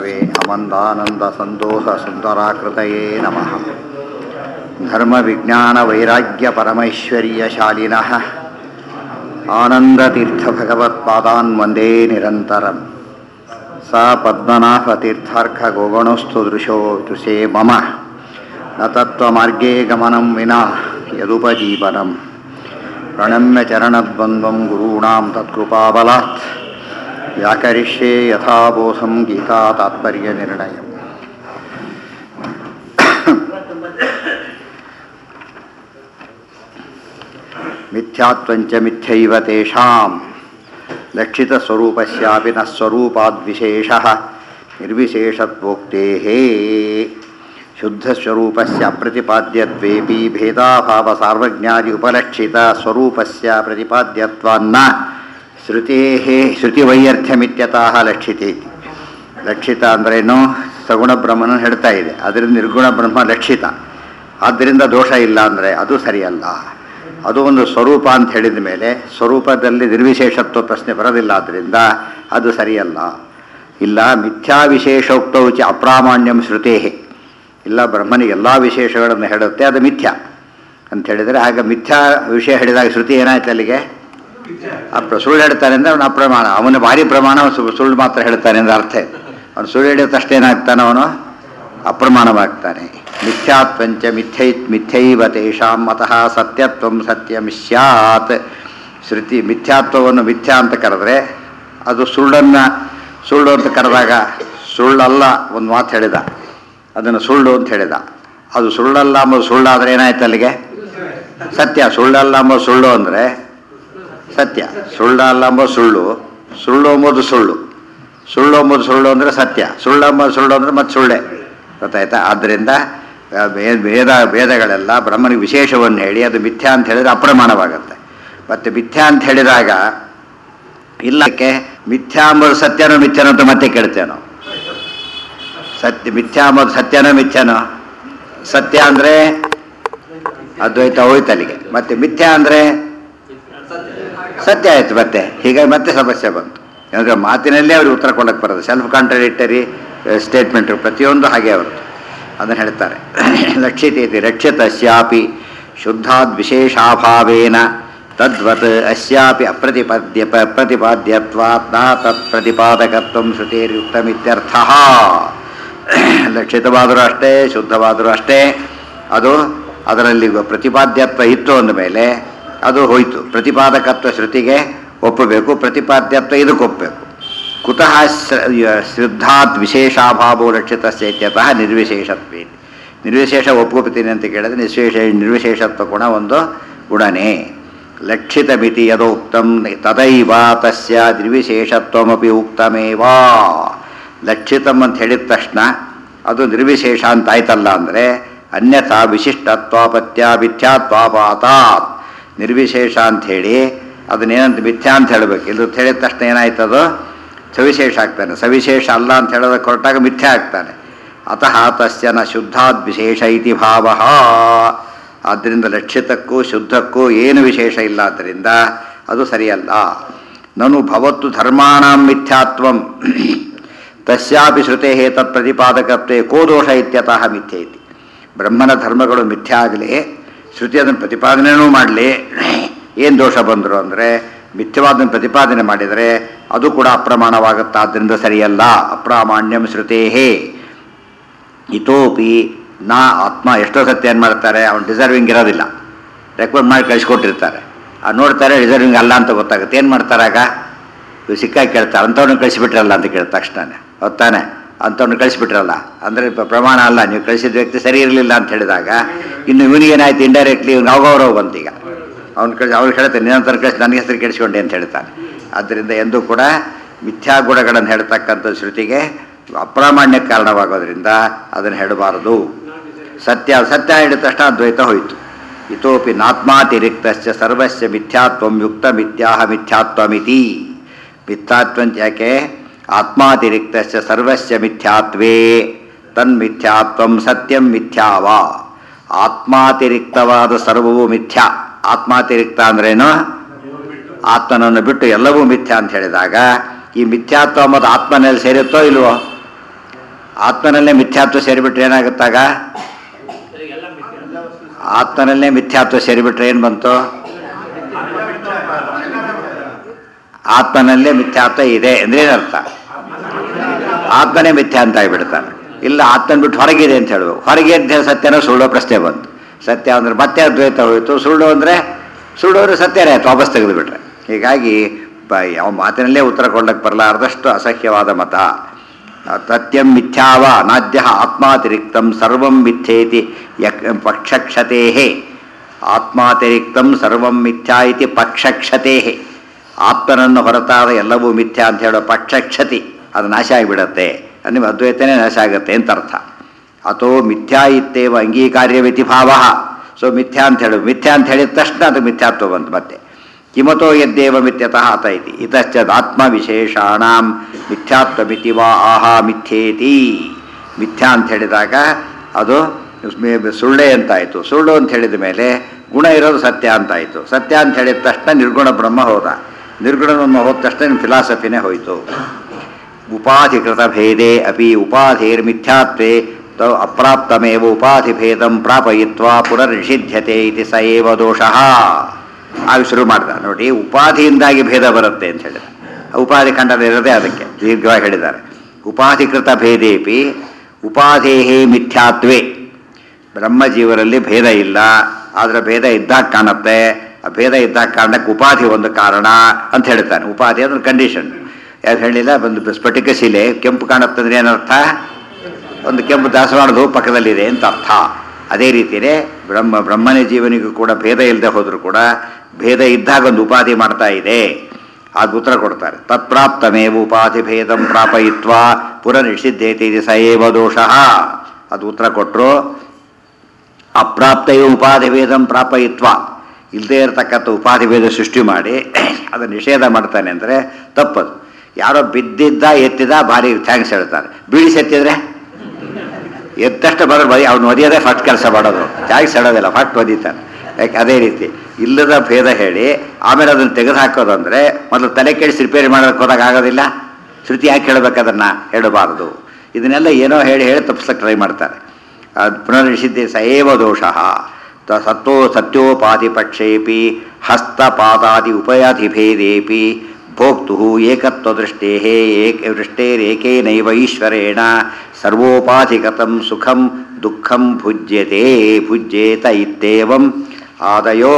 अमन्दानन्दसन्तोषसुन्दराकृतये नमः धर्मविज्ञानवैराग्यपरमैश्वर्यशालिनः आनन्दतीर्थभगवत्पादान् वन्दे निरन्तरं स पद्मनाभतीर्थार्कगोगणस्तु दृशो दृशे मम न तत्त्वमार्गे गमनं विना यदुपजीवनं प्रणम्य चरणद्वन्द्वं गुरूणां तत्कृपाबलात् व्याकरिष्ये यथाबोधं गीता तात्पर्यनिर्णयम् मिथ्यात्वञ्च मिथ्यैव तेषां लक्षितस्वरूपस्यापि न स्वरूपाद्विशेषः निर्विशेषत्वोक्तेः शुद्धस्वरूपस्य प्रतिपाद्यत्वेऽपि भेदाभावसार्वज्ञादि उपलक्षितस्वरूपस्य प्रतिपाद्यत्वान्न ಶ್ರುತೇಃ ಶ್ರುತಿವೈಯರ್ಥ್ಯಮಿತ್ಯತಃ ಲಕ್ಷಿತೆ ಲಕ್ಷಿತ ಅಂದ್ರೇನು ಸಗುಣ ಬ್ರಹ್ಮನ ಹೇಳ್ತಾ ಇದೆ ಅದರಿಂದ ನಿರ್ಗುಣ ಬ್ರಹ್ಮ ಲಕ್ಷಿತ ಆದ್ದರಿಂದ ದೋಷ ಇಲ್ಲ ಅಂದರೆ ಅದು ಸರಿಯಲ್ಲ ಅದು ಒಂದು ಸ್ವರೂಪ ಅಂತ ಹೇಳಿದ ಮೇಲೆ ಸ್ವರೂಪದಲ್ಲಿ ನಿರ್ವಿಶೇಷತ್ವ ಪ್ರಶ್ನೆ ಬರೋದಿಲ್ಲ ಆದ್ದರಿಂದ ಅದು ಸರಿಯಲ್ಲ ಇಲ್ಲ ಮಿಥ್ಯಾ ವಿಶೇಷೋಕ್ತೌ ಚ ಅಪ್ರಾಮಾಣ್ಯಂ ಶ್ರುತೇ ಇಲ್ಲ ಬ್ರಹ್ಮನಿಗೆ ಎಲ್ಲ ವಿಶೇಷಗಳನ್ನು ಹೇಳುತ್ತೆ ಅದು ಮಿಥ್ಯ ಅಂತ ಹೇಳಿದರೆ ಆಗ ಮಿಥ್ಯಾ ವಿಷಯ ಹೇಳಿದಾಗ ಶ್ರುತಿ ಏನಾಯ್ತು ಅಲ್ಲಿಗೆ ಅಪ್ರ ಸುಳ್ಳು ಹೇಳ್ತಾನೆ ಅಂದರೆ ಅವನು ಅಪ್ರಮಾಣ ಅವನ ಭಾರಿ ಪ್ರಮಾಣ ಅವನು ಸು- ಸುಳ್ಳು ಮಾತ್ರ ಹೇಳ್ತಾನೆ ಅಂದ್ರೆ ಅರ್ಥ ಇದೆ. ಅವನು ಸುಳ್ಳು ಹೇಳಿದ ತಕ್ಷಣ ಏನಾಗ್ತಾನೆ ಅವನು ಅಪ್ರಮಾಣವಾಗ್ತಾನೆ ಮಿಥ್ಯಾತ್ವಂಚ ಮಿಥ್ಯೈ ಮಿಥ್ಯೈವ ತೇಷಾಂ ಮತಃ ಸತ್ಯತ್ವಂ ಸತ್ಯಂ ಸ್ಯಾತ್ ಶ್ರುತಿ ಮಿಥ್ಯಾತ್ವವನ್ನು ಮಿಥ್ಯಾ ಅಂತ ಕರೆದ್ರೆ ಅದು ಸುಳ್ಳನ್ನು ಸುಳ್ಳು ಅಂತ ಕರೆದಾಗ ಸುಳ್ಳಲ್ಲ ಒಂದು ಮಾತು ಹೇಳಿದ ಅದನ್ನು ಸುಳ್ಳು ಅಂತ ಹೇಳಿದ ಅದು ಸುಳ್ಳಲ್ಲ ಅಂಬೋದು ಸುಳ್ಳಾದ್ರೆ ಏನಾಯ್ತು ಅಲ್ಲಿಗೆ ಸತ್ಯ ಸುಳ್ಳಲ್ಲ ಅಂಬೋದು ಸುಳ್ಳು ಅಂದರೆ ಸತ್ಯ ಸುಳ್ಳಲ್ಲ ಅಂಬೋ ಸುಳ್ಳು ಸುಳ್ಳು ಅಂಬೋದು ಸುಳ್ಳು ಸುಳ್ಳು ಅಂಬೋದು ಸುಳ್ಳು ಅಂದರೆ ಸತ್ಯ ಸುಳ್ಳು ಅಂಬೋದು ಸುಳ್ಳು ಅಂದರೆ ಮತ್ತೆ ಸುಳ್ಳೆ ಗೊತ್ತಾಯ್ತಾ ಆದ್ದರಿಂದ ಆ, ವೇ- ವೇದ ವೇದಗಳೆಲ್ಲ ಬ್ರಹ್ಮನಿಗೆ ವಿಶೇಷವನ್ನು ಹೇಳಿ ಅದು ಮಿಥ್ಯಾ ಅಂತ ಹೇಳಿದ್ರೆ ಅಪ್ರಮಾಣವಾಗುತ್ತೆ ಮತ್ತು ಮಿಥ್ಯಾ ಅಂತ ಹೇಳಿದಾಗ ಇಲ್ಲಕ್ಕೆ ಮಿಥ್ಯಾ ಅಂಬೋದು ಸತ್ಯನೋ ಮಿಥ್ಯನೋ ಅಂತ ಮತ್ತೆ ಕೇಳ್ತೇವೆ ನಾವು ಸತ್ಯ ಮಿಥ್ಯಾ ಅಂಬೋದು ಸತ್ಯನೋ ಮಿಥ್ಯನೋ ಸತ್ಯ ಅಂದರೆ ಅದ್ವೈತ ಹೋಯ್ತು ಅಲ್ಲಿಗೆ ಮತ್ತೆ ಮಿಥ್ಯಾ ಅಂದರೆ ಸತ್ಯ ಆಯ್ತು ಮತ್ತೆ ಹೀಗಾಗಿ ಮತ್ತೆ ಸಮಸ್ಯೆ ಬಂತು ಯಾಕಂದ್ರೆ ಮಾತಿನಲ್ಲೇ ಅವ್ರಿಗೆ ಉತ್ತರ ಕೊಡಕ್ಕೆ ಬರೋದು ಸೆಲ್ಫ್ ಕಾಂಟ್ರಡಿಕ್ಟರಿ ಸ್ಟೇಟ್ಮೆಂಟ್ ಪ್ರತಿಯೊಂದು ಹಾಗೆ ಅವರು ಅದನ್ನು ಹೇಳ್ತಾರೆ ಲಕ್ಷಿತೇತಿ ರಕ್ಷಿತಸ್ಯಾಪಿ ಶುದ್ಧಾದ್ ವಿಶೇಷಾಭಾವೇನ ತದ್ವತ್ ಅಸ್ಯಾಪಿ ಅಪ್ರತಿಪದ್ಯ ಪ್ರತಿಪಾದ್ಯತ್ವಾತ್ ನ ತತ್ ಪ್ರತಿಪಾದಕತ್ವ ಶ್ರುತಿರ್ಯುಕ್ತಮಿತ್ಯರ್ಥ ಲಕ್ಷಿತವಾದರೂ ಅಷ್ಟೇ ಶುದ್ಧವಾದರೂ ಅಷ್ಟೇ ಅದು ಅದರಲ್ಲಿ ಪ್ರತಿಪಾದ್ಯತ್ವ ಇತ್ತು ಅಂದಮೇಲೆ ಅದು ಹೋಯಿತು ಪ್ರತಿಪಾದಕತ್ವ ಶ್ರುತಿಗೆ ಒಪ್ಪಬೇಕು ಪ್ರತಿಪಾದ್ಯತ್ವ ಇದಕ್ಕೆ ಒಪ್ಪಬೇಕು ಕುತಃ ಶ್ರ- ಯ- ಶ್ರದ್ಧಾತ್ ವಿಶೇಷಾಭಾವೋ ರಕ್ಷಿತಸ್ಯ ಇತ್ಯತಃ ನಿರ್ವಿಶೇಷತ್ವೇ ನಿರ್ವಿಶೇಷ ಒಪ್ಕೋತೀನಿ ಅಂತ ಕೇಳಿದ್ರೆ ನಿಶೇಷ ನಿರ್ವಿಶೇಷತ್ವ ಗುಣ ಒಂದು ಗುಣನೇ ಲಕ್ಷಿತ ಮಿತಿ ಯದೋಕ್ತಂ ತದೈವ ತಸ್ಯ ನಿರ್ವಿಶೇಷತ್ವಮಪಿ ಉಕ್ತಮೇವ ಲಕ್ಷಿತಂ ಅಂತ ಹೇಳಿದ ತಕ್ಷಣ ಅದು ನಿರ್ವಿಶೇಷ ಅಂತ ಆಯ್ತಲ್ಲ ಅಂದರೆ ಅನ್ಯಥಾ ವಿಶಿಷ್ಟತ್ವಾಪತ್ಯ ಮಿಥ್ಯಾತ್ವಾಪಾತಾತ್ ನಿರ್ವಿಶೇಷ ಅಂತ ಹೇಳಿ ಅದನ್ನೇನಂತ ಮಿಥ್ಯಾ ಅಂತ ಹೇಳಬೇಕು ಇದು ಹೇಳಿದ ತಕ್ಷಣ ಏನಾಯ್ತದು ಸವಿಶೇಷ ಆಗ್ತಾನೆ ಸವಿಶೇಷ ಅಲ್ಲ ಅಂತ ಹೇಳೋದಕ್ಕೆ ಹೊರಟಾಗ ಮಿಥ್ಯಾ ಆಗ್ತಾನೆ ಅತಃ ತಸ್ಯ ನ ಶುದ್ಧಾದ್ ವಿಶೇಷ ಇತಿ ಭಾವ ಆದ್ದರಿಂದ ಲಕ್ಷಿತಕ್ಕೂ ಶುದ್ಧಕ್ಕೂ ಏನು ವಿಶೇಷ ಇಲ್ಲ ಆದ್ದರಿಂದ ಅದು ಸರಿಯಲ್ಲ ನನು ಭವತ್ತು ಧರ್ಮಾಣಾಂ ಮಿಥ್ಯಾತ್ವಂ ತಸ್ಯಾಪಿ ಶ್ರುತೆ ತತ್ ಪ್ರತಿಪಾದಕತ್ವೇ ಕೋ ದೋಷ ಇತ್ಯತಃ ಮಿಥ್ಯೆ ಇತಿ ಬ್ರಹ್ಮನ ಧರ್ಮಗಳು ಮಿಥ್ಯೆ ಆಗಲಿ ಶ್ರುತಿ ಅದನ್ನು ಪ್ರತಿಪಾದನೆಯೂ ಮಾಡಲಿ ಏನು ದೋಷ ಬಂದರು ಅಂದರೆ ಮಿಥ್ಯವಾದನ್ನು ಪ್ರತಿಪಾದನೆ ಮಾಡಿದರೆ ಅದು ಕೂಡ ಅಪ್ರಮಾಣವಾಗುತ್ತಾದ್ದರಿಂದ ಸರಿಯಲ್ಲ ಅಪ್ರಾಮಾಣ್ಯಂ ಶ್ರುತೇಹೇ ಇತೋಪಿ ನಾ ಆತ್ಮ ಎಷ್ಟೋ ಸತ್ಯ ಏನು ಮಾಡ್ತಾರೆ ಅವ್ನು ಡಿಸರ್ವಿಂಗ್ ಇರೋದಿಲ್ಲ ರೆಕಮೆಂಡ್ ಮಾಡಿ ಕಳಿಸ್ಕೊಟ್ಟಿರ್ತಾರೆ ಆ ನೋಡ್ತಾರೆ ಡಿಸರ್ವಿಂಗ್ ಅಲ್ಲ ಅಂತ ಗೊತ್ತಾಗುತ್ತೆ ಏನು ಮಾಡ್ತಾರೆ ಆಗ ಇವ್ ಸಿಕ್ಕಾಗಿ ಕೇಳ್ತಾರೆ ಅಂಥವ್ರನ್ನ ಕಳಿಸಿಬಿಟ್ರಲ್ಲ ಅಂತ ಕೇಳ್ತಾ ತಕ್ಷಣ ಹೊತ್ತಾನೆ ಅಂಥವ್ರನ್ನ ಕಳಿಸಿಬಿಟ್ರಲ್ಲ ಅಂದರೆ ಪ್ರಮಾಣ ಅಲ್ಲ ನೀವು ಕಳಿಸಿದ ವ್ಯಕ್ತಿ ಸರಿ ಇರಲಿಲ್ಲ ಅಂತ ಹೇಳಿದಾಗ ಇನ್ನು ಇವನಿಗೇನಾಯ್ತು ಇಂಡೈರೆಕ್ಟ್ಲಿ ಇವ್ನು ಅವಗೌರವ ಬಂತೀಗ ಅವ್ನು ಕಳಿಸಿ ಅವ್ರು ಹೇಳ್ತಾನೆ ನಿರಂತರ ಕಳಿಸಿ ನನಗೆ ಹೆಸರು ಕೆಡಿಸ್ಕೊಂಡೆ ಅಂತ ಹೇಳ್ತಾನೆ ಆದ್ದರಿಂದ ಎಂದೂ ಕೂಡ ಮಿಥ್ಯಾ ಗುಣಗಳನ್ನು ಹೇಳ್ತಕ್ಕಂಥ ಶ್ರುತಿಗೆ ಅಪ್ರಾಮಾಣ್ಯಕ್ಕೆ ಕಾರಣವಾಗೋದ್ರಿಂದ ಅದನ್ನು ಹೇಳಬಾರದು ಸತ್ಯ ಸತ್ಯ ಹೇಳಿದ ತಕ್ಷಣ ಅದ್ವೈತ ಹೋಯಿತು ಇತೋಪಿ ನಾತ್ಮಾತಿರಿಕ್ತಶ್ಚ ಸರ್ವಸ್ಯ ಮಿಥ್ಯಾತ್ವಂ ಯುಕ್ತ ಮಿಥ್ಯಾಹ ಮಿಥ್ಯಾತ್ವಮಿತಿ ಮಿಥ್ಯಾತ್ವಂತ ಯಾಕೆ ಆತ್ಮಾತಿರಿಕ್ತಶ್ಚ ಸರ್ವಸ್ಯ ಮಿಥ್ಯಾತ್ವೇ ತನ್ಮಿಥ್ಯಾತ್ವಂ ಸತ್ಯಂ ಮಿಥ್ಯಾವ ಆತ್ಮಾತಿರಿಕ್ತವಾದ ಸರ್ವವೂ ಮಿಥ್ಯಾ ಆತ್ಮಾತಿರಿಕ್ತ ಅಂದ್ರೇನು ಆತ್ಮನನ್ನು ಬಿಟ್ಟು ಎಲ್ಲವೂ ಮಿಥ್ಯಾ ಅಂತ ಹೇಳಿದಾಗ ಈ ಮಿಥ್ಯಾತ್ವ ಮತ್ತು ಆತ್ಮನಲ್ಲಿ ಸೇರುತ್ತೋ ಇಲ್ವೋ ಆತ್ಮನಲ್ಲೇ ಮಿಥ್ಯಾತ್ವ ಸೇರಿಬಿಟ್ರೆ ಏನಾಗುತ್ತಾಗ ಆತ್ಮನಲ್ಲೇ ಮಿಥ್ಯಾತ್ವ ಸೇರಿಬಿಟ್ರೆ ಏನು ಬಂತು ಆತ್ಮನಲ್ಲೇ ಮಿಥ್ಯಾತ್ವ ಇದೆ ಅಂದ್ರೆ ಏನರ್ಥ ಆತ್ಮನೇ ಮಿಥ್ಯ ಅಂತ ಆಗಿಬಿಡ್ತಾನೆ ಇಲ್ಲ ಆತ್ಮನ ಬಿಟ್ಟು ಹೊರಗಿದೆ ಅಂತ ಹೇಳ್ಬೇಕು ಹೊರಗೆ ಅಂತ ಹೇಳಿ ಸತ್ಯನೋ ಸುಳ್ಳೋ ಪ್ರಶ್ನೆ ಬಂತು ಸತ್ಯ ಅಂದ್ರೆ ಮತ್ತೆ ಅದ್ವೈತ ಹೋಯಿತು ಸುಳ್ಳು ಅಂದರೆ ಸುಳ್ಳು ಅಂದ್ರೆ ಸತ್ಯನೇ ಆಯ್ತು ವಾಪಸ್ ತೆಗೆದುಬಿಟ್ರೆ ಹೀಗಾಗಿ ಬ- ಯಾವ ಮಾತಿನಲ್ಲೇ ಉತ್ತರ ಕೊಡಕ್ಕೆ ಬರಲಾರ್ದಷ್ಟು ಅಸಹ್ಯವಾದ ಮತ ತಥ್ಯಂ ಮಿಥ್ಯಾವ ನಾದ್ಯ ಆತ್ಮಾತಿರಿಕ್ತಂ ಸರ್ವಂ ಮಿಥ್ಯೇತಿ ಯಕ್ ಪಕ್ಷಕ್ಷತೆ ಆತ್ಮಾತಿರಿಕ್ತಂ ಸರ್ವಂ ಮಿಥ್ಯಾ ಇತಿ ಪಕ್ಷಕ್ಷತೆ ಆತ್ಮನನ್ನು ಹೊರತಾದ ಎಲ್ಲವೂ ಮಿಥ್ಯಾ ಅಂತ ಹೇಳೋ ಪಕ್ಷಕ್ಷತಿ ಅದು ನಾಶ ಆಗಿಬಿಡತ್ತೆ ನಿಮ್ಮ ಅದ್ವೈತನೇ ನಾಶ ಆಗುತ್ತೆ ಅಂತ ಅರ್ಥ ಅಥೋ ಮಿಥ್ಯಾ ಇತ್ತೇವ ಅಂಗೀಕಾರ್ಯ ವ್ಯತಿಭಾವ ಸೊ ಮಿಥ್ಯಾ ಅಂತ ಹೇಳು ಮಿಥ್ಯಾ ಅಂತ ಹೇಳಿದ ತಕ್ಷಣ ಅದು ಮಿಥ್ಯಾತ್ವ ಬಂತು ಮತ್ತೆ ಕಿಮತೋ ಯದ್ದೇವ ಮಿಥ್ಯತಃ ಅತ ಇತಿ ಇತಶ್ಚದಾತ್ಮ ವಿಶೇಷಾಣಾಂ ಮಿಥ್ಯಾತ್ವಮಿತಿ ವಾ ಆಹಾ ಮಿಥ್ಯೇತಿ ಮಿಥ್ಯಾ ಅಂತ ಹೇಳಿದಾಗ ಅದು ಮೇ- ಸುಳ್ಳೆ ಅಂತಾಯಿತು ಸುಳ್ಳು ಅಂತ ಹೇಳಿದ ಮೇಲೆ ಗುಣ ಇರೋದು ಸತ್ಯ ಅಂತಾಯಿತು ಸತ್ಯ ಅಂತ ಹೇಳಿದ ತಕ್ಷಣ ನಿರ್ಗುಣ ಬ್ರಹ್ಮ ಹೋದ ನಿರ್ಗುಣ ಬ್ರಹ್ಮ ಹೋದ ತಕ್ಷಣ ಫಿಲಾಸಫಿನೇ ಹೋಯಿತು ಉಪಾಧಿಕೃತ ಭೇದೆ ಅಪಿ ಉಪಾಧಿರ್ಮಿಥ್ಯಾತ್ವೇ ತೌ ಅಪ್ರಾಪ್ತಮೇವ ಉಪಾಧಿಭೇದಂ ಪ್ರಾಪಯಿತ್ವಾ ಪುನರ್ನಿಷಿಧ್ಯತೆ ಇತಿ ಸ ಏವ ದೋಷಃ ಆಗ ಶುರು ಮಾಡ್ದ ನೋಡಿ ಉಪಾಧಿಯಿಂದಾಗಿ ಭೇದ ಬರುತ್ತೆ ಅಂತ ಹೇಳಿದ ಉಪಾಧಿ ಖಂಡನ ಇರೋದೇ ಅದಕ್ಕೆ ದೀರ್ಘವಾಗಿ ಹೇಳಿದ್ದಾರೆ ಉಪಾಧಿಕೃತ ಭೇದೇಪಿ ಉಪಾಧೇಹೇ ಮಿಥ್ಯಾತ್ವೇ ಬ್ರಹ್ಮಜೀವರಲ್ಲಿ ಭೇದ ಇಲ್ಲ ಆದರೆ ಭೇದ ಇದ್ದಾಗ ಕಾಣುತ್ತೆ ಆ ಭೇದ ಇದ್ದಾಗ ಕಾರಣಕ್ಕೆ ಉಪಾಧಿ ಒಂದು ಕಾರಣ ಅಂತ ಹೇಳ್ತಾನೆ ಉಪಾಧಿ ಅಂದ್ರೆ ಕಂಡೀಷನ್ ಯಾರು ಹೇಳಿಲ್ಲ ಒಂದು ಸ್ಫಟಿಕ ಶಿಲೆ ಕೆಂಪು ಕಾಣುತ್ತಂದ್ರೆ ಏನರ್ಥ ಒಂದು ಕೆಂಪು ದಾಸವಾಳದ ಪಕ್ಕದಲ್ಲಿದೆ ಅಂತ ಅರ್ಥ ಅದೇ ರೀತಿಯೇ ಬ್ರಹ್ಮ ಬ್ರಹ್ಮನ ಜೀವನಿಗೂ ಕೂಡ ಭೇದ ಇಲ್ಲದೆ ಹೋದರೂ ಕೂಡ ಭೇದ ಇದ್ದಾಗ ಒಂದು ಉಪಾಧಿ ಮಾಡ್ತಾ ಇದೆ ಅದು ಉತ್ತರ ಕೊಡ್ತಾರೆ ತತ್ಪ್ರಾಪ್ತಮೇವ ಉಪಾಧಿ ಭೇದಂ ಪ್ರಾಪಯಿತ್ವ ಪುನರ್ನಿಷಿದ್ದೇತಿ ಇದು ಸ ಏವ ದೋಷಃ ಅದು ಉತ್ತರ ಕೊಟ್ಟರು ಅಪ್ರಾಪ್ತಯೋ ಉಪಾಧಿ ಭೇದಂ ಪ್ರಾಪಯಿತ್ವ ಇಲ್ಲದೇ ಇರತಕ್ಕಂಥ ಉಪಾಧಿ ಭೇದ ಸೃಷ್ಟಿ ಮಾಡಿ ಅದನ್ನು ನಿಷೇಧ ಮಾಡ್ತಾನೆ ಅಂದರೆ ತಪ್ಪದು ಯಾರೋ ಬಿದ್ದಿದ್ದ ಎತ್ತಿದ ಭಾರಿ ಥ್ಯಾಂಕ್ಸ್ ಹೇಳ್ತಾರೆ ಬೀಳಿಸಿ ಎತ್ತಿದ್ರೆ ಎತ್ತಷ್ಟು ಬರೋ ಬರೀ ಅವ್ನು ಒದಿಯೋದೇ ಫಸ್ಟ್ ಕೆಲಸ ಮಾಡೋದು ಥ್ಯಾಂಕ್ಸ್ ಹೇಳೋದಿಲ್ಲ ಫಸ್ಟ್ ಒದಿತಾನೆ ಯಾಕೆ ಅದೇ ರೀತಿ ಇಲ್ಲದ ಭೇದ ಹೇಳಿ ಆಮೇಲೆ ಅದನ್ನು ತೆಗೆದು ಹಾಕೋದಂದ್ರೆ ಮೊದಲು ತಲೆ ಕೆಡಿಸಿ ರಿಪೇರಿ ಮಾಡೋಕೆ ಹೋದಾಗ ಆಗೋದಿಲ್ಲ ಶ್ರುತಿ ಯಾಕೆ ಹೇಳಬೇಕು ಅದನ್ನು ಹೇಳಬಾರದು ಇದನ್ನೆಲ್ಲ ಏನೋ ಹೇಳಿ ಹೇಳಿ ತಪ್ಪಿಸಕ್ಕೆ ಟ್ರೈ ಮಾಡ್ತಾರೆ ಅದು ಪುನರ್ನಿಷಿದ್ಧೆ ಸಯೇವ ದೋಷ ತ ಸತ್ತೋ ಸತ್ಯೋಪಾಧಿಪಕ್ಷೇಪಿ ಹಸ್ತಪಾದಾದಿ ಉಪಯಾಧಿಭೇದೇಪಿ ಭೋಕ್ತು ಏಕತ್ವದೃಷ್ಟೇ ಏಕ ದೃಷ್ಟೇರೇಕೇನೈವ ಈಶ್ವರೇಣ ಸರ್ವೋಪಾಧಿಗತಂ ಸುಖಂ ದುಃಖಂ ಭುಜ್ಯತೆ ಭುಜ್ಯೇತ ಇತ್ತೇವಂ ಆದಯೋ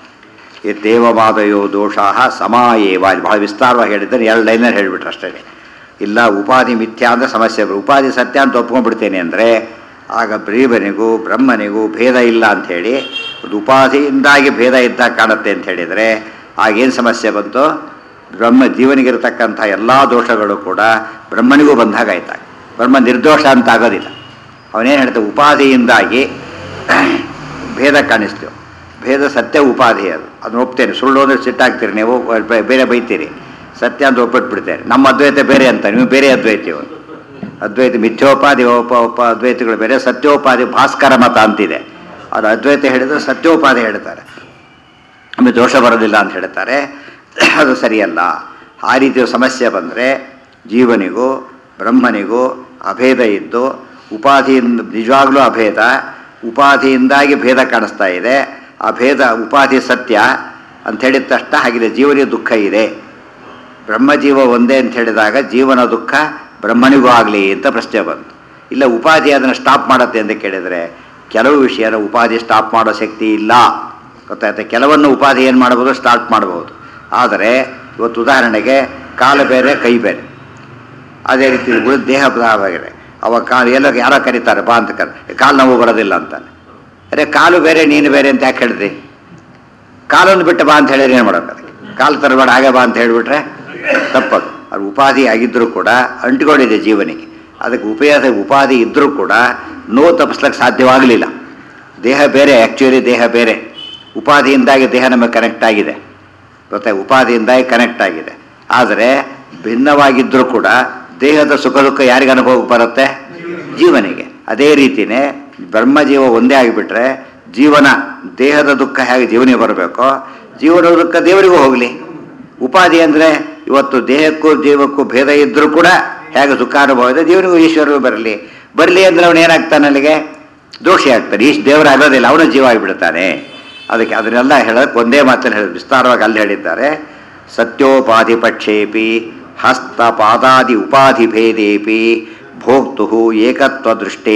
ಇತ್ತೇವಮಾದಯೋ ದೋಷಾ ಸಮಾಯೇವ ಅಲ್ಲಿ ಬಹಳ ವಿಸ್ತಾರವಾಗಿ ಹೇಳಿದ್ದಾರೆ ಎರಡು ಲೈನಲ್ಲಿ ಹೇಳಿಬಿಟ್ರು ಅಷ್ಟೇ ಇಲ್ಲ ಉಪಾಧಿ ಮಿಥ್ಯಾ ಅಂದರೆ ಸಮಸ್ಯೆ ಬರು- ಉಪಾಧಿ ಸತ್ಯ ಅಂತ ಒಪ್ಕೊಂಡ್ಬಿಡ್ತೇನೆ ಅಂದರೆ ಆಗ ಬ್ರೀವನಿಗೂ ಬ್ರಹ್ಮನಿಗೂ ಭೇದ ಇಲ್ಲ ಅಂಥೇಳಿ ಒಂದು ಉಪಾಧಿಯಿಂದಾಗಿ ಭೇದ ಇದ್ದಾಗ ಕಾಣುತ್ತೆ ಅಂತ ಹೇಳಿದರೆ ಆಗೇನು ಸಮಸ್ಯೆ ಬಂತು ಬ್ರಹ್ಮ ಜೀವನಿಗಿರತಕ್ಕಂಥ ಎಲ್ಲ ದೋಷಗಳು ಕೂಡ ಬ್ರಹ್ಮನಿಗೂ ಬಂದಾಗ ಆಯ್ತಾಗ ಬ್ರಹ್ಮ ನಿರ್ದೋಷ ಅಂತ ಆಗೋದಿಲ್ಲ ಅವನೇನು ಹೇಳ್ತಾನೆ ಉಪಾಧಿಯಿಂದಾಗಿ ಭೇದ ಕಾಣಿಸ್ತೇವೆ ಭೇದ ಸತ್ಯ ಉಪಾಧಿ ಅದು ಅದನ್ನ ಒಪ್ತೇನೆ ಸುಳ್ಳು ಅಂದರೆ ಸಿಟ್ಟಾಗ್ತೀರಿ ನೀವು ಬೇ- ಬೇರೆ ಬೈತೀರಿ ಸತ್ಯ ಅಂತ ಒಪ್ಪಿಟ್ಬಿಡ್ತೇನೆ ನಮ್ಮ ಅದ್ವೈತ ಬೇರೆ ಅಂತ ನೀವು ಬೇರೆ ಅದ್ವೈತಿ ಇವರು ಅದ್ವೈತ ಮಿಥ್ಯೋಪಾಧಿ ಉಪ ಉಪ ಅದ್ವೈತಗಳು ಬೇರೆ ಸತ್ಯೋಪಾಧಿ ಭಾಸ್ಕರ ಮತ ಅಂತಿದೆ ಅದು ಅದ್ವೈತ ಹೇಳಿದ್ರೆ ಸತ್ಯೋಪಾಧಿ ಹೇಳ್ತಾರೆ ಆಮೇಲೆ ದೋಷ ಬರೋದಿಲ್ಲ ಅಂತ ಹೇಳ್ತಾರೆ ಅದು ಸರಿಯಲ್ಲ ಆ ರೀತಿಯ ಸಮಸ್ಯೆ ಬಂದರೆ ಜೀವನಿಗೂ ಬ್ರಹ್ಮನಿಗೂ ಅಭೇದ ಇದ್ದು ಉಪಾಧಿಯಿಂದ ನಿಜವಾಗ್ಲೂ ಅಭೇದ ಉಪಾಧಿಯಿಂದಾಗಿ ಭೇದ ಕಾಣಿಸ್ತಾ ಇದೆ ಆ ಭೇದ ಉಪಾಧಿ ಸತ್ಯ ಅಂತ ಹೇಳಿದ ತಕ್ಷಣ ಹಾಗಿದೆ ಜೀವನಿಗೆ ದುಃಖ ಇದೆ ಬ್ರಹ್ಮಜೀವ ಒಂದೇ ಅಂತ ಹೇಳಿದಾಗ ಜೀವನ ದುಃಖ ಬ್ರಹ್ಮನಿಗೂ ಆಗಲಿ ಅಂತ ಪ್ರಶ್ನೆ ಬಂತು ಇಲ್ಲ ಉಪಾಧಿ ಅದನ್ನು ಸ್ಟಾಪ್ ಮಾಡುತ್ತೆ ಅಂತ ಕೇಳಿದರೆ ಕೆಲವು ವಿಷಯನ ಉಪಾಧಿ ಸ್ಟಾಪ್ ಮಾಡೋ ಶಕ್ತಿ ಇಲ್ಲ ಗೊತ್ತಾಯ್ತು ಕೆಲವನ್ನು ಉಪಾಧಿ ಏನು ಮಾಡ್ಬೋದು ಸ್ಟಾರ್ಟ್ ಮಾಡ್ಬೋದು ಆದರೆ ಇವತ್ತು ಉದಾಹರಣೆಗೆ ಕಾಲು ಬೇರೆ ಕೈ ಬೇರೆ ಅದೇ ರೀತಿ ಉಳಿದ ದೇಹ ಬೇರೆ ಅವಾಗ ಕಾಲು ಎಲ್ಲ ಯಾರೋ ಕರೀತಾರೆ ಬಾ ಅಂತ ಕರೆ ಕಾಲು ನೋವು ಬರೋದಿಲ್ಲ ಅಂತಾನೆ ಅರೆ ಕಾಲು ಬೇರೆ ನೀನು ಬೇರೆ ಅಂತ ಯಾಕೆ ಹೇಳಿದ್ರಿ ಕಾಲನ್ನು ಬಿಟ್ಟು ಬಾ ಅಂತ ಹೇಳಿದ್ರೆ ಏನು ಮಾಡೋಕೆ ಅದಕ್ಕೆ ಕಾಲು ತರಬೇಡ ಹಾಗೆ ಬಾ ಅಂತ ಹೇಳಿಬಿಟ್ರೆ ತಪ್ಪದು ಅದು ಉಪಾಧಿ ಆಗಿದ್ದರೂ ಕೂಡ ಅಂಟಿಕೊಂಡಿದೆ ಜೀವನಿಗೆ ಅದಕ್ಕೆ ಉಪಯೋಗ ಉಪಾಧಿ ಇದ್ದರೂ ಕೂಡ ನೋವು ತಪ್ಪಿಸ್ಲಿಕ್ಕೆ ಸಾಧ್ಯವಾಗಲಿಲ್ಲ ದೇಹ ಬೇರೆ ಆ್ಯಕ್ಚುಲಿ ದೇಹ ಬೇರೆ ಉಪಾಧಿಯಿಂದಾಗಿ ದೇಹ ನಮಗೆ ಕನೆಕ್ಟ್ ಆಗಿದೆ ಗೊತ್ತಾ ಉಪಾಧಿಯಿಂದಾಗಿ ಕನೆಕ್ಟ್ ಆಗಿದೆ ಆದರೆ ಭಿನ್ನವಾಗಿದ್ದರೂ ಕೂಡ ದೇಹದ ಸುಖ ದುಃಖ ಯಾರಿಗೆ ಅನುಭವ ಬರುತ್ತೆ ಜೀವನಿಗೆ ಅದೇ ರೀತಿಯೇ ಬ್ರಹ್ಮಜೀವ ಒಂದೇ ಆಗಿಬಿಟ್ರೆ ಜೀವನ ದೇಹದ ದುಃಖ ಹೇಗೆ ಜೀವನಿಗೆ ಬರಬೇಕೋ ಜೀವನದ ದುಃಖ ದೇವರಿಗೂ ಹೋಗಲಿ ಉಪಾಧಿ ಅಂದರೆ ಇವತ್ತು ದೇಹಕ್ಕೂ ಜೀವಕ್ಕೂ ಭೇದ ಇದ್ದರೂ ಕೂಡ ಹೇಗೆ ಸುಖಾನುಭವ ಇದೆ ದೇವರಿಗೂ ಈಶ್ವರಗೂ ಬರಲಿ ಬರಲಿ ಅಂದ್ರೆ ಅವನು ಏನಾಗ್ತಾನೆ ಅಲ್ಲಿಗೆ ದೋಷಿ ಆಗ್ತಾನೆ ಈಶ್ ದೇವರಾಗೋದಿಲ್ಲ ಅವನು ಜೀವ ಆಗಿಬಿಡ್ತಾನೆ ಅದಕ್ಕೆ ಅದನ್ನೆಲ್ಲ ಹೇಳೋದಕ್ಕೆ ಒಂದೇ ಮಾತನ್ನು ಹೇಳಿ ವಿಸ್ತಾರವಾಗಿ ಅಲ್ಲಿ ಹೇಳಿದ್ದಾರೆ ಸತ್ಯೋಪಾಧಿ ಪಕ್ಷೇಪಿ ಹಸ್ತ ಪಾದಾದಿ ಉಪಾಧಿ ಭೇದೇಪಿ ಭೋಕ್ತು ಏಕತ್ವ ದೃಷ್ಟೇ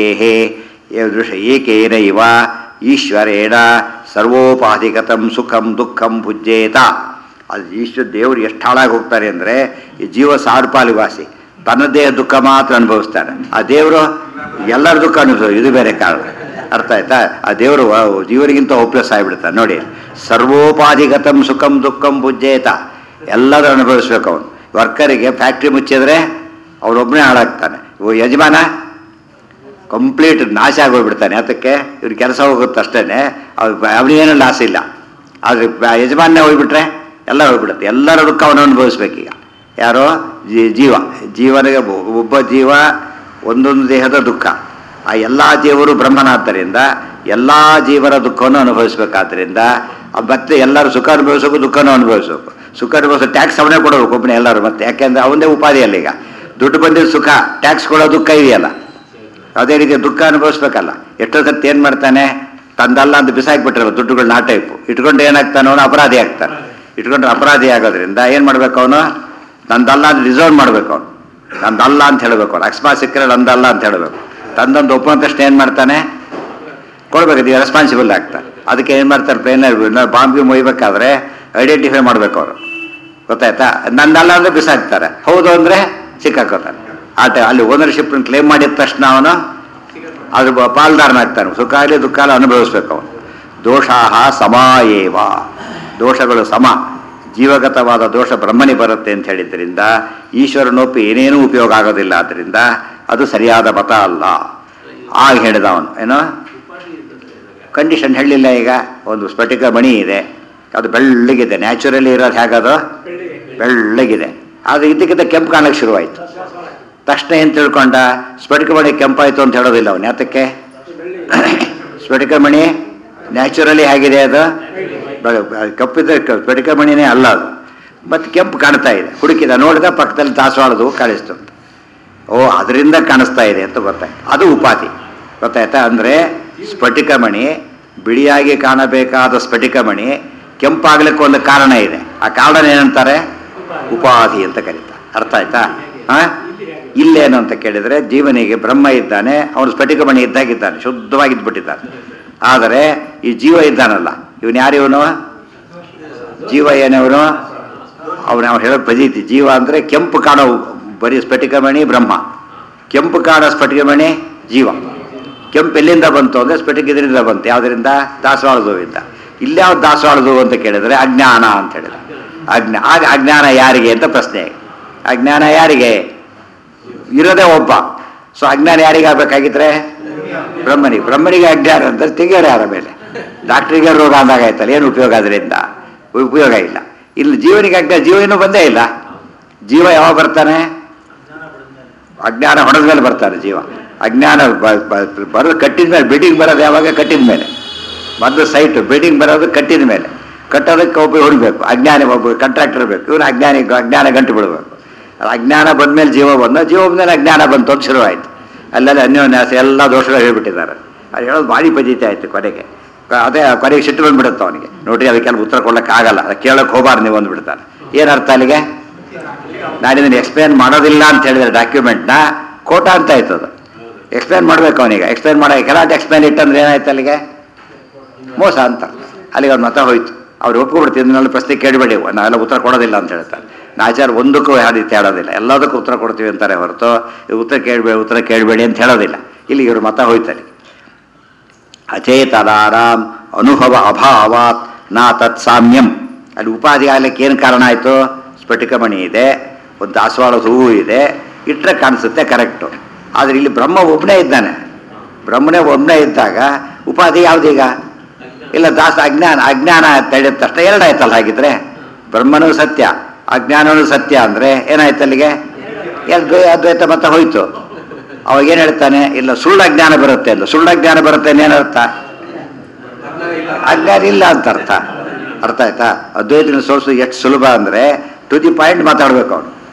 ದೃಶ ಏಕೇನ ಇವ ಈಶ್ವರೇಣ ಸರ್ವೋಪಾಧಿಗತಂ ಸುಖಂ ದುಃಖಂ ಭುಜ್ಯೇತ ಅದು ಈಶ್ವರ ದೇವರು ಎಷ್ಟು ಹಾಳಾಗಿ ಹೋಗ್ತಾರೆ ಅಂದರೆ ಈ ಜೀವ ಸಾವಿರ ಪಾಲಿಗೆ ವಾಸಿ ತನ್ನದೇ ದುಃಖ ಮಾತ್ರ ಅನುಭವಿಸ್ತಾನೆ ಆ ದೇವರು ಎಲ್ಲರ ದುಃಖ ಅನುಭವಿಸೋ ಇದು ಬೇರೆ ಕಾರಣ ಅರ್ಥ ಆಯ್ತಾ ಆ ದೇವರು ವ- ಜೀವನಿಗಿಂತ ಒಪ್ಲಸ್ ಆಗಿಬಿಡ್ತಾನೆ ನೋಡಿ ಸರ್ವೋಪಾಧಿಗತಂ ಸುಖಂ ದುಃಖಂ ಭುಜ್ಯೇತ ಎಲ್ಲರೂ ಅನುಭವಿಸ್ಬೇಕು ಅವನು ವರ್ಕರಿಗೆ ಫ್ಯಾಕ್ಟ್ರಿ ಮುಚ್ಚಿದ್ರೆ ಅವನೊಬ್ಬನೇ ಹಾಳಾಗ್ತಾನೆ ಇವ ಯಜಮಾನ ಕಂಪ್ಲೀಟ್ ನಾಶ ಆಗೋಗ್ಬಿಡ್ತಾನೆ ಅದಕ್ಕೆ ಇವ್ರ ಕೆಲಸ ಹೋಗುತ್ತೆ ಅಷ್ಟೇ ಅವನಿಗೇನು ಲಾಸ್ ಇಲ್ಲ ಆದರೆ ಯಜಮಾನ್ನೇ ಹೋಗ್ಬಿಟ್ರೆ ಎಲ್ಲ ಹೋಗ್ಬಿಡುತ್ತೆ ಎಲ್ಲರ ದುಃಖ ಅವನು ಅನುಭವಿಸ್ಬೇಕೀಗ ಯಾರೋ ಜೀ- ಜೀವ ಜೀವನಿಗೆ ಒಬ್ಬ- ಒಬ್ಬ ಜೀವ ಒಂದೊಂದು ದೇಹದ ದುಃಖ ಆ ಎಲ್ಲ ಜೀವರು ಬ್ರಹ್ಮನಾದ್ದರಿಂದ ಎಲ್ಲ ಜೀವನ ದುಃಖವನ್ನು ಅನುಭವಿಸ್ಬೇಕಾದ್ರಿಂದ ಆ ಮತ್ತೆ ಎಲ್ಲರೂ ಸುಖ ಅನುಭವಿಸೋಕು ದುಃಖನೂ ಅನುಭವಿಸಬೇಕು ಸುಖ ಅನುಭವಿಸೋ ಟ್ಯಾಕ್ಸ್ ಅವನೇ ಕೊಡಬೇಕು ಒಬ್ಬನೇ ಎಲ್ಲರೂ ಮತ್ತೆ ಯಾಕೆಂದ್ರೆ ಅವನೇ ಉಪಾಧಿ ಅಲ್ಲ ಈಗ ದುಡ್ಡು ಬಂದಿದ್ದು ಸುಖ ಟ್ಯಾಕ್ಸ್ ಕೊಡೋ ದುಃಖ ಇದೆಯಲ್ಲ ಅದೇ ರೀತಿ ದುಃಖ ಅನುಭವಿಸ್ಬೇಕಲ್ಲ ಎಷ್ಟೋ ಸರ್ತಿ ಏನು ಮಾಡ್ತಾನೆ ತಂದಲ್ಲ ಅಂತ ಬಿಸಾಕ್ಬಿಟ್ರಲ್ಲ ದುಡ್ಡುಗಳನ್ನ ಆ ಟೈಪು ಇಟ್ಕೊಂಡು ಏನಾಗ್ತಾನೆ ಅವನು ಅಪರಾಧಿ ಆಗ್ತಾನೆ ಇಟ್ಕೊಂಡ್ರೆ ಅಪರಾಧಿ ಆಗೋದ್ರಿಂದ ಏನು ಮಾಡ್ಬೇಕು ಅವನು ನಂದಲ್ಲ ಅಂತ ರಿಸರ್ವ್ ಮಾಡ್ಬೇಕು ಅವನು ನಂದಲ್ಲ ಅಂತ ಹೇಳಬೇಕು ಅವನು ಅಕಸ್ಮಾತ್ ಸಿಕ್ಕರೆ ನಂದಲ್ಲ ಅಂತ ಹೇಳಬೇಕು ತಂದೊಂದು ಒಪ್ಪಂದ ತಕ್ಷಣ ಏನು ಮಾಡ್ತಾನೆ ಕೊಡ್ಬೇಕು ಇದು ರೆಸ್ಪಾನ್ಸಿಬಲ್ ಆಗ್ತಾರೆ ಅದಕ್ಕೆ ಏನು ಮಾಡ್ತಾರೆ ಪ್ಲೇನರ್ ಬಾಂಬ್ ಮೊಯ್ಬೇಕಾದ್ರೆ ಐಡೆಂಟಿಫೈ ಮಾಡ್ಬೇಕು ಅವರು ಗೊತ್ತಾಯ್ತಾ ನಂದಲ್ಲ ಅಂದ್ರೆ ಬಿಸಾಕ್ತಾರೆ ಹೌದು ಅಂದ್ರೆ ಸಿಕ್ಕಾಕೋತಾನೆ ಆ ಟೈ ಅಲ್ಲಿ ಓನರ್ಶಿಪ್ ಕ್ಲೇಮ್ ಮಾಡಿದ ತಕ್ಷಣ ಅವನು ಅದ್ರ ಬ- ಪಾಲ್ದಾರನಾಗ್ತಾನೆ ಸುಖ ಆಗಲಿ ದುಃಖ ಆಗಲಿ ಅನುಭವಿಸ್ಬೇಕು ಅವನು ದೋಷಾಹ ಸಮಾಯೇವ ದೋಷಗಳು ಸಮ ಜೀವಗತವಾದ ದೋಷ ಬ್ರಹ್ಮನಿ ಬರುತ್ತೆ ಅಂತ ಹೇಳಿದ್ರಿಂದ ಈಶ್ವರನೊಪ್ಪಿ ಏನೇನೂ ಉಪಯೋಗ ಆಗೋದಿಲ್ಲ ಆದ್ದರಿಂದ ಅದು ಸರಿಯಾದ ಮತ ಅಲ್ಲ ಆಗ ಹೇಳಿದ ಅವನು ಏನೋ ಕಂಡೀಷನ್ ಹೇಳಿಲ್ಲ ಈಗ ಒಂದು ಸ್ಫಟಿಕ ಮಣಿ ಇದೆ ಅದು ಬೆಳ್ಳಗಿದೆ ನ್ಯಾಚುರಲಿ ಇರೋದು ಹೇಗದು ಬೆಳ್ಳಗಿದೆ ಅದು ಇದಕ್ಕಿಂತ ಕೆಂಪು ಕಾಣಕ್ಕೆ ಶುರುವಾಯಿತು ತಕ್ಷಣ ಏನು ತಿಳ್ಕೊಂಡ ಸ್ಫಟಿಕ ಮಣಿ ಕೆಂಪಾಯಿತು ಅಂತ ಹೇಳೋದಿಲ್ಲ ಅವನು ಯಾತಕ್ಕೆ ಸ್ಫಟಿಕ ಮಣಿ ನ್ಯಾಚುರಲಿ ಹೇಗಿದೆ ಅದು ಬೆಳ- ಕಪ್ಪಿದ್ರೆ ಕ- ಸ್ಫಟಿಕ ಮಣಿನೇ ಅಲ್ಲ ಅದು ಮತ್ತು ಕೆಂಪು ಕಾಣ್ತಾ ಇದೆ ಹುಡುಕಿದ ನೋಡಿದ ಪಕ್ಕದಲ್ಲಿ ದಾಸವಾಳದು ಕಾಣಿಸ್ತು ಅಂತ ಓ ಅದರಿಂದ ಕಾಣಿಸ್ತಾ ಇದೆ ಅಂತ ಗೊತ್ತಾಯ್ತು ಅದು ಉಪಾಧಿ ಗೊತ್ತಾಯ್ತಾ ಅಂದರೆ ಸ್ಫಟಿಕಮಣಿ ಬಿಳಿಯಾಗಿ ಕಾಣಬೇಕಾದ ಸ್ಫಟಿಕಮಣಿ ಕೆಂಪಾಗ್ಲಿಕ್ಕೆ ಒಂದು ಕಾರಣ ಇದೆ ಆ ಕಾರಣ ಏನಂತಾರೆ ಉಪಾಧಿ ಅಂತ ಕರೀತಾರೆ ಅರ್ಥ ಆಯ್ತಾ ಹಾ ಇಲ್ಲೇನು ಅಂತ ಕೇಳಿದರೆ ಜೀವನಿಗೆ ಬ್ರಹ್ಮ ಇದ್ದಾನೆ ಅವನು ಸ್ಫಟಿಕಮಣಿ ಇದ್ದಾಗಿದ್ದಾನೆ ಶುದ್ಧವಾಗಿದ್ಬಿಟ್ಟಿದ್ದಾನೆ ಆದರೆ ಈ ಜೀವ ಇದ್ದಾನಲ್ಲ ಇವನು ಯಾರು ಇವನು ಜೀವ ಏನವನು ಅವನು ನಾವು ಹೇಳೋ ಪ್ರತೀತಿ ಜೀವ ಅಂದರೆ ಕೆಂಪು ಕಾಣೋ ಬರೀ ಸ್ಫಟಿಕಮಣಿ ಬ್ರಹ್ಮ ಕೆಂಪು ಕಾಣೋ ಸ್ಫಟಿಕಮಣಿ ಜೀವ ಕೆಂಪು ಎಲ್ಲಿಂದ ಬಂತು ಅಂದರೆ ಸ್ಫಟಿಕ ಇದರಿಂದ ಬಂತು ಯಾವುದರಿಂದ ದಾಸವಾಳದುವಿಂದ ಇಲ್ಯಾವ್ದು ದಾಸವಾಳದು ಅಂತ ಕೇಳಿದರೆ ಅಜ್ಞಾನ ಅಂತ ಹೇಳಿದ ಅಜ್ಞಾ ಆಗ ಅಜ್ಞಾನ ಯಾರಿಗೆ ಅಂತ ಪ್ರಶ್ನೆ ಅಜ್ಞಾನ ಯಾರಿಗೆ ಇರೋದೇ ಒಬ್ಬ ಸೊ ಅಜ್ಞಾನ ಯಾರಿಗೆ ಆಗ್ಬೇಕಾಗಿದ್ರೆ ಬ್ರಹ್ಮನಿಗೆ ಬ್ರಹ್ಮನಿಗೆ ಅಜ್ಞಾನ ಅಂತ ತೆಗಿಯೋರು ಯಾರ ಮೇಲೆ ಡಾಕ್ಟ್ರಿಗೆ ರೋಗ ಅಂದಾಗ ಆಯ್ತಲ್ಲ ಏನು ಉಪಯೋಗ ಅದರಿಂದ ಉಪಯೋಗ ಇಲ್ಲ ಇಲ್ಲಿ ಜೀವನಿಗೆ ಅಜ್ಞಾನ ಜೀವ ಇನ್ನೂ ಬಂದೇ ಇಲ್ಲ ಜೀವ ಯಾವಾಗ ಬರ್ತಾನೆ ಅಜ್ಞಾನ ಹೊಡೆದ ಮೇಲೆ ಬರ್ತಾನೆ ಜೀವ ಅಜ್ಞಾನ ಬರೋದು ಕಟ್ಟಿದ ಮೇಲೆ ಬಿಲ್ಡಿಂಗ್ ಬರೋದು ಯಾವಾಗ ಕಟ್ಟಿದ ಮೇಲೆ ಮೊದಲು ಸೈಟ್ ಬಿಲ್ಡಿಂಗ್ ಬರೋದು ಕಟ್ಟಿದ ಮೇಲೆ ಕಟ್ಟೋದಕ್ಕೆ ಒಬ್ಬ ಹೊಡಬೇಕು ಅಜ್ಞಾನಿ ಒಬ್ಬ ಕಾಂಟ್ರಾಕ್ಟರ್ ಬೇಕು ಇವನು ಅಜ್ಞಾನಿ ಅಜ್ಞಾನ ಗಂಟು ಬಿಡಬೇಕು ಅಜ್ಞಾನ ಬಂದ್ಮೇಲೆ ಜೀವ ಬಂದ ಜೀವ ಬಂದ್ಮೇಲೆ ಅಜ್ಞಾನ ಬಂತು ಅಂತ ಶುರುವಾಯಿತು ಅಲ್ಲೆಲ್ಲ ಅನ್ಯೋನ್ಯಾಸ ಎಲ್ಲ ದೋಷಗಳು ಹೇಳ್ಬಿಟ್ಟಿದ್ದಾರೆ ಅದು ಹೇಳೋದು ಭಾರಿ ಪದ್ಧತಿ ಆಯಿತು ಕೊನೆಗೆ ಕ- ಅದೇ ಕೊನೆಗೆ ಸಿಟ್ಟು ಬಂದ್ಬಿಡುತ್ತೆ ಅವನಿಗೆ ನೋಡಿ ಅದಕ್ಕೆಲ್ಲ ಉತ್ತರ ಕೊಡೋಕ್ಕೆ ಆಗಲ್ಲ ಅದು ಕೇಳೋಕೆ ಹೋಗಬಾರ್ದು ನೀವು ಅಂದ್ಬಿಡ್ತಾನೆ ಏನು ಅರ್ಥ ಅಲ್ಲಿಗೆ ನಾನು ಇದನ್ನು ಎಕ್ಸ್ಪ್ಲೇನ್ ಮಾಡೋದಿಲ್ಲ ಅಂತ ಹೇಳಿದ್ರೆ ಡಾಕ್ಯುಮೆಂಟ್ನ ಕೋಟ ಅಂತ ಆಯ್ತು ಅದು ಎಕ್ಸ್ಪ್ಲೇನ್ ಮಾಡಬೇಕು ಅವನಿಗೆ ಎಕ್ಸ್ಪ್ಲೇನ್ ಮಾಡೋ ಕೆಲಾಟ್ ಎಕ್ಸ್ಪ್ಲೇನ್ ಇಟ್ಟಂದ್ರೆ ಏನಾಯ್ತು ಅಲ್ಲಿಗೆ ಮೋಸ ಅಂತ ಅಲ್ಲಿಗೆ ಅವ್ರ ಮತ ಹೋಯ್ತು ಅವ್ರು ಒಪ್ಕೊಬಿಡ್ತೀವಿ ಇದನ್ನೆಲ್ಲ ಪ್ರಶ್ನೆ ಕೇಳಬೇಡಿ ನಾವೆಲ್ಲ ಉತ್ತರ ಕೊಡೋದಿಲ್ಲ ಅಂತ ಹೇಳ್ತಾರೆ ಆಚಾರ ಒಂದಕ್ಕೂ ಯಾವ ರೀತಿ ಹೇಳೋದಿಲ್ಲ ಎಲ್ಲದಕ್ಕೂ ಉತ್ತರ ಕೊಡ್ತೀವಿ ಅಂತಾರೆ ಹೊರತು ಈ ಉತ್ತರ ಕೇಳಬೇಡಿ ಉತ್ತರ ಕೇಳಬೇಡಿ ಅಂತ ಹೇಳೋದಿಲ್ಲ ಇಲ್ಲಿ ಇವ್ರ ಮತ ಹೋಯ್ತಾರೆ ಅಚೇತನಾರಾಮ್ ಅನುಭವ ಅಭಾವಾತ್ ನಾ ತತ್ ಸಾಮ್ಯಂ ಅಲ್ಲಿ ಉಪಾಧಿ ಆಗ್ಲಿಕ್ಕೆ ಏನು ಕಾರಣ ಆಯಿತು ಸ್ಫಟಿಕಮಣಿ ಇದೆ ಒಂದು ದಾಸವಾಳದ ಹೂವು ಇದೆ ಇಟ್ಟರೆ ಕಾಣಿಸುತ್ತೆ ಕರೆಕ್ಟು ಆದರೆ ಇಲ್ಲಿ ಬ್ರಹ್ಮ ಒಬ್ಬನೇ ಇದ್ದಾನೆ ಬ್ರಹ್ಮನೇ ಒಬ್ಬನೇ ಇದ್ದಾಗ ಉಪಾಧಿ ಯಾವುದೀಗ ಇಲ್ಲ ದಾಸ ಅಜ್ಞಾನ ಅಜ್ಞಾನ ತಡೆದ ತಕ್ಷಣ ಎರಡಾಯ್ತಲ್ಲ ಹಾಗಿದ್ರೆ ಬ್ರಹ್ಮನೂ ಸತ್ಯ ಅಜ್ಞಾನನೂ ಸತ್ಯ ಅಂದರೆ ಏನಾಯ್ತು ಅಲ್ಲಿಗೆ ಎರಡು ಅದ್ವೈತ ಮತ್ತೆ ಹೋಯ್ತು ಅವಾಗ ಏನು ಹೇಳ್ತಾನೆ ಇಲ್ಲ ಸುಳ್ಳು ಅಜ್ಞಾನ ಬರುತ್ತೆ ಅಂತ ಸುಳ್ಳು ಅಜ್ಞಾನ ಬರುತ್ತೆ ಏನರ್ಥ ಅಜ್ಞಾನ ಇಲ್ಲ ಅಂತ ಅರ್ಥ ಅರ್ಥ ಆಯ್ತಾ ಅದ್ವೈತನ ಸೋರ್ಸು ಎಷ್ಟು ಸುಲಭ ಅಂದರೆ ಟು ದಿ ಪಾಯಿಂಟ್ ಮಾತಾಡ್ಬೇಕು ಅವನು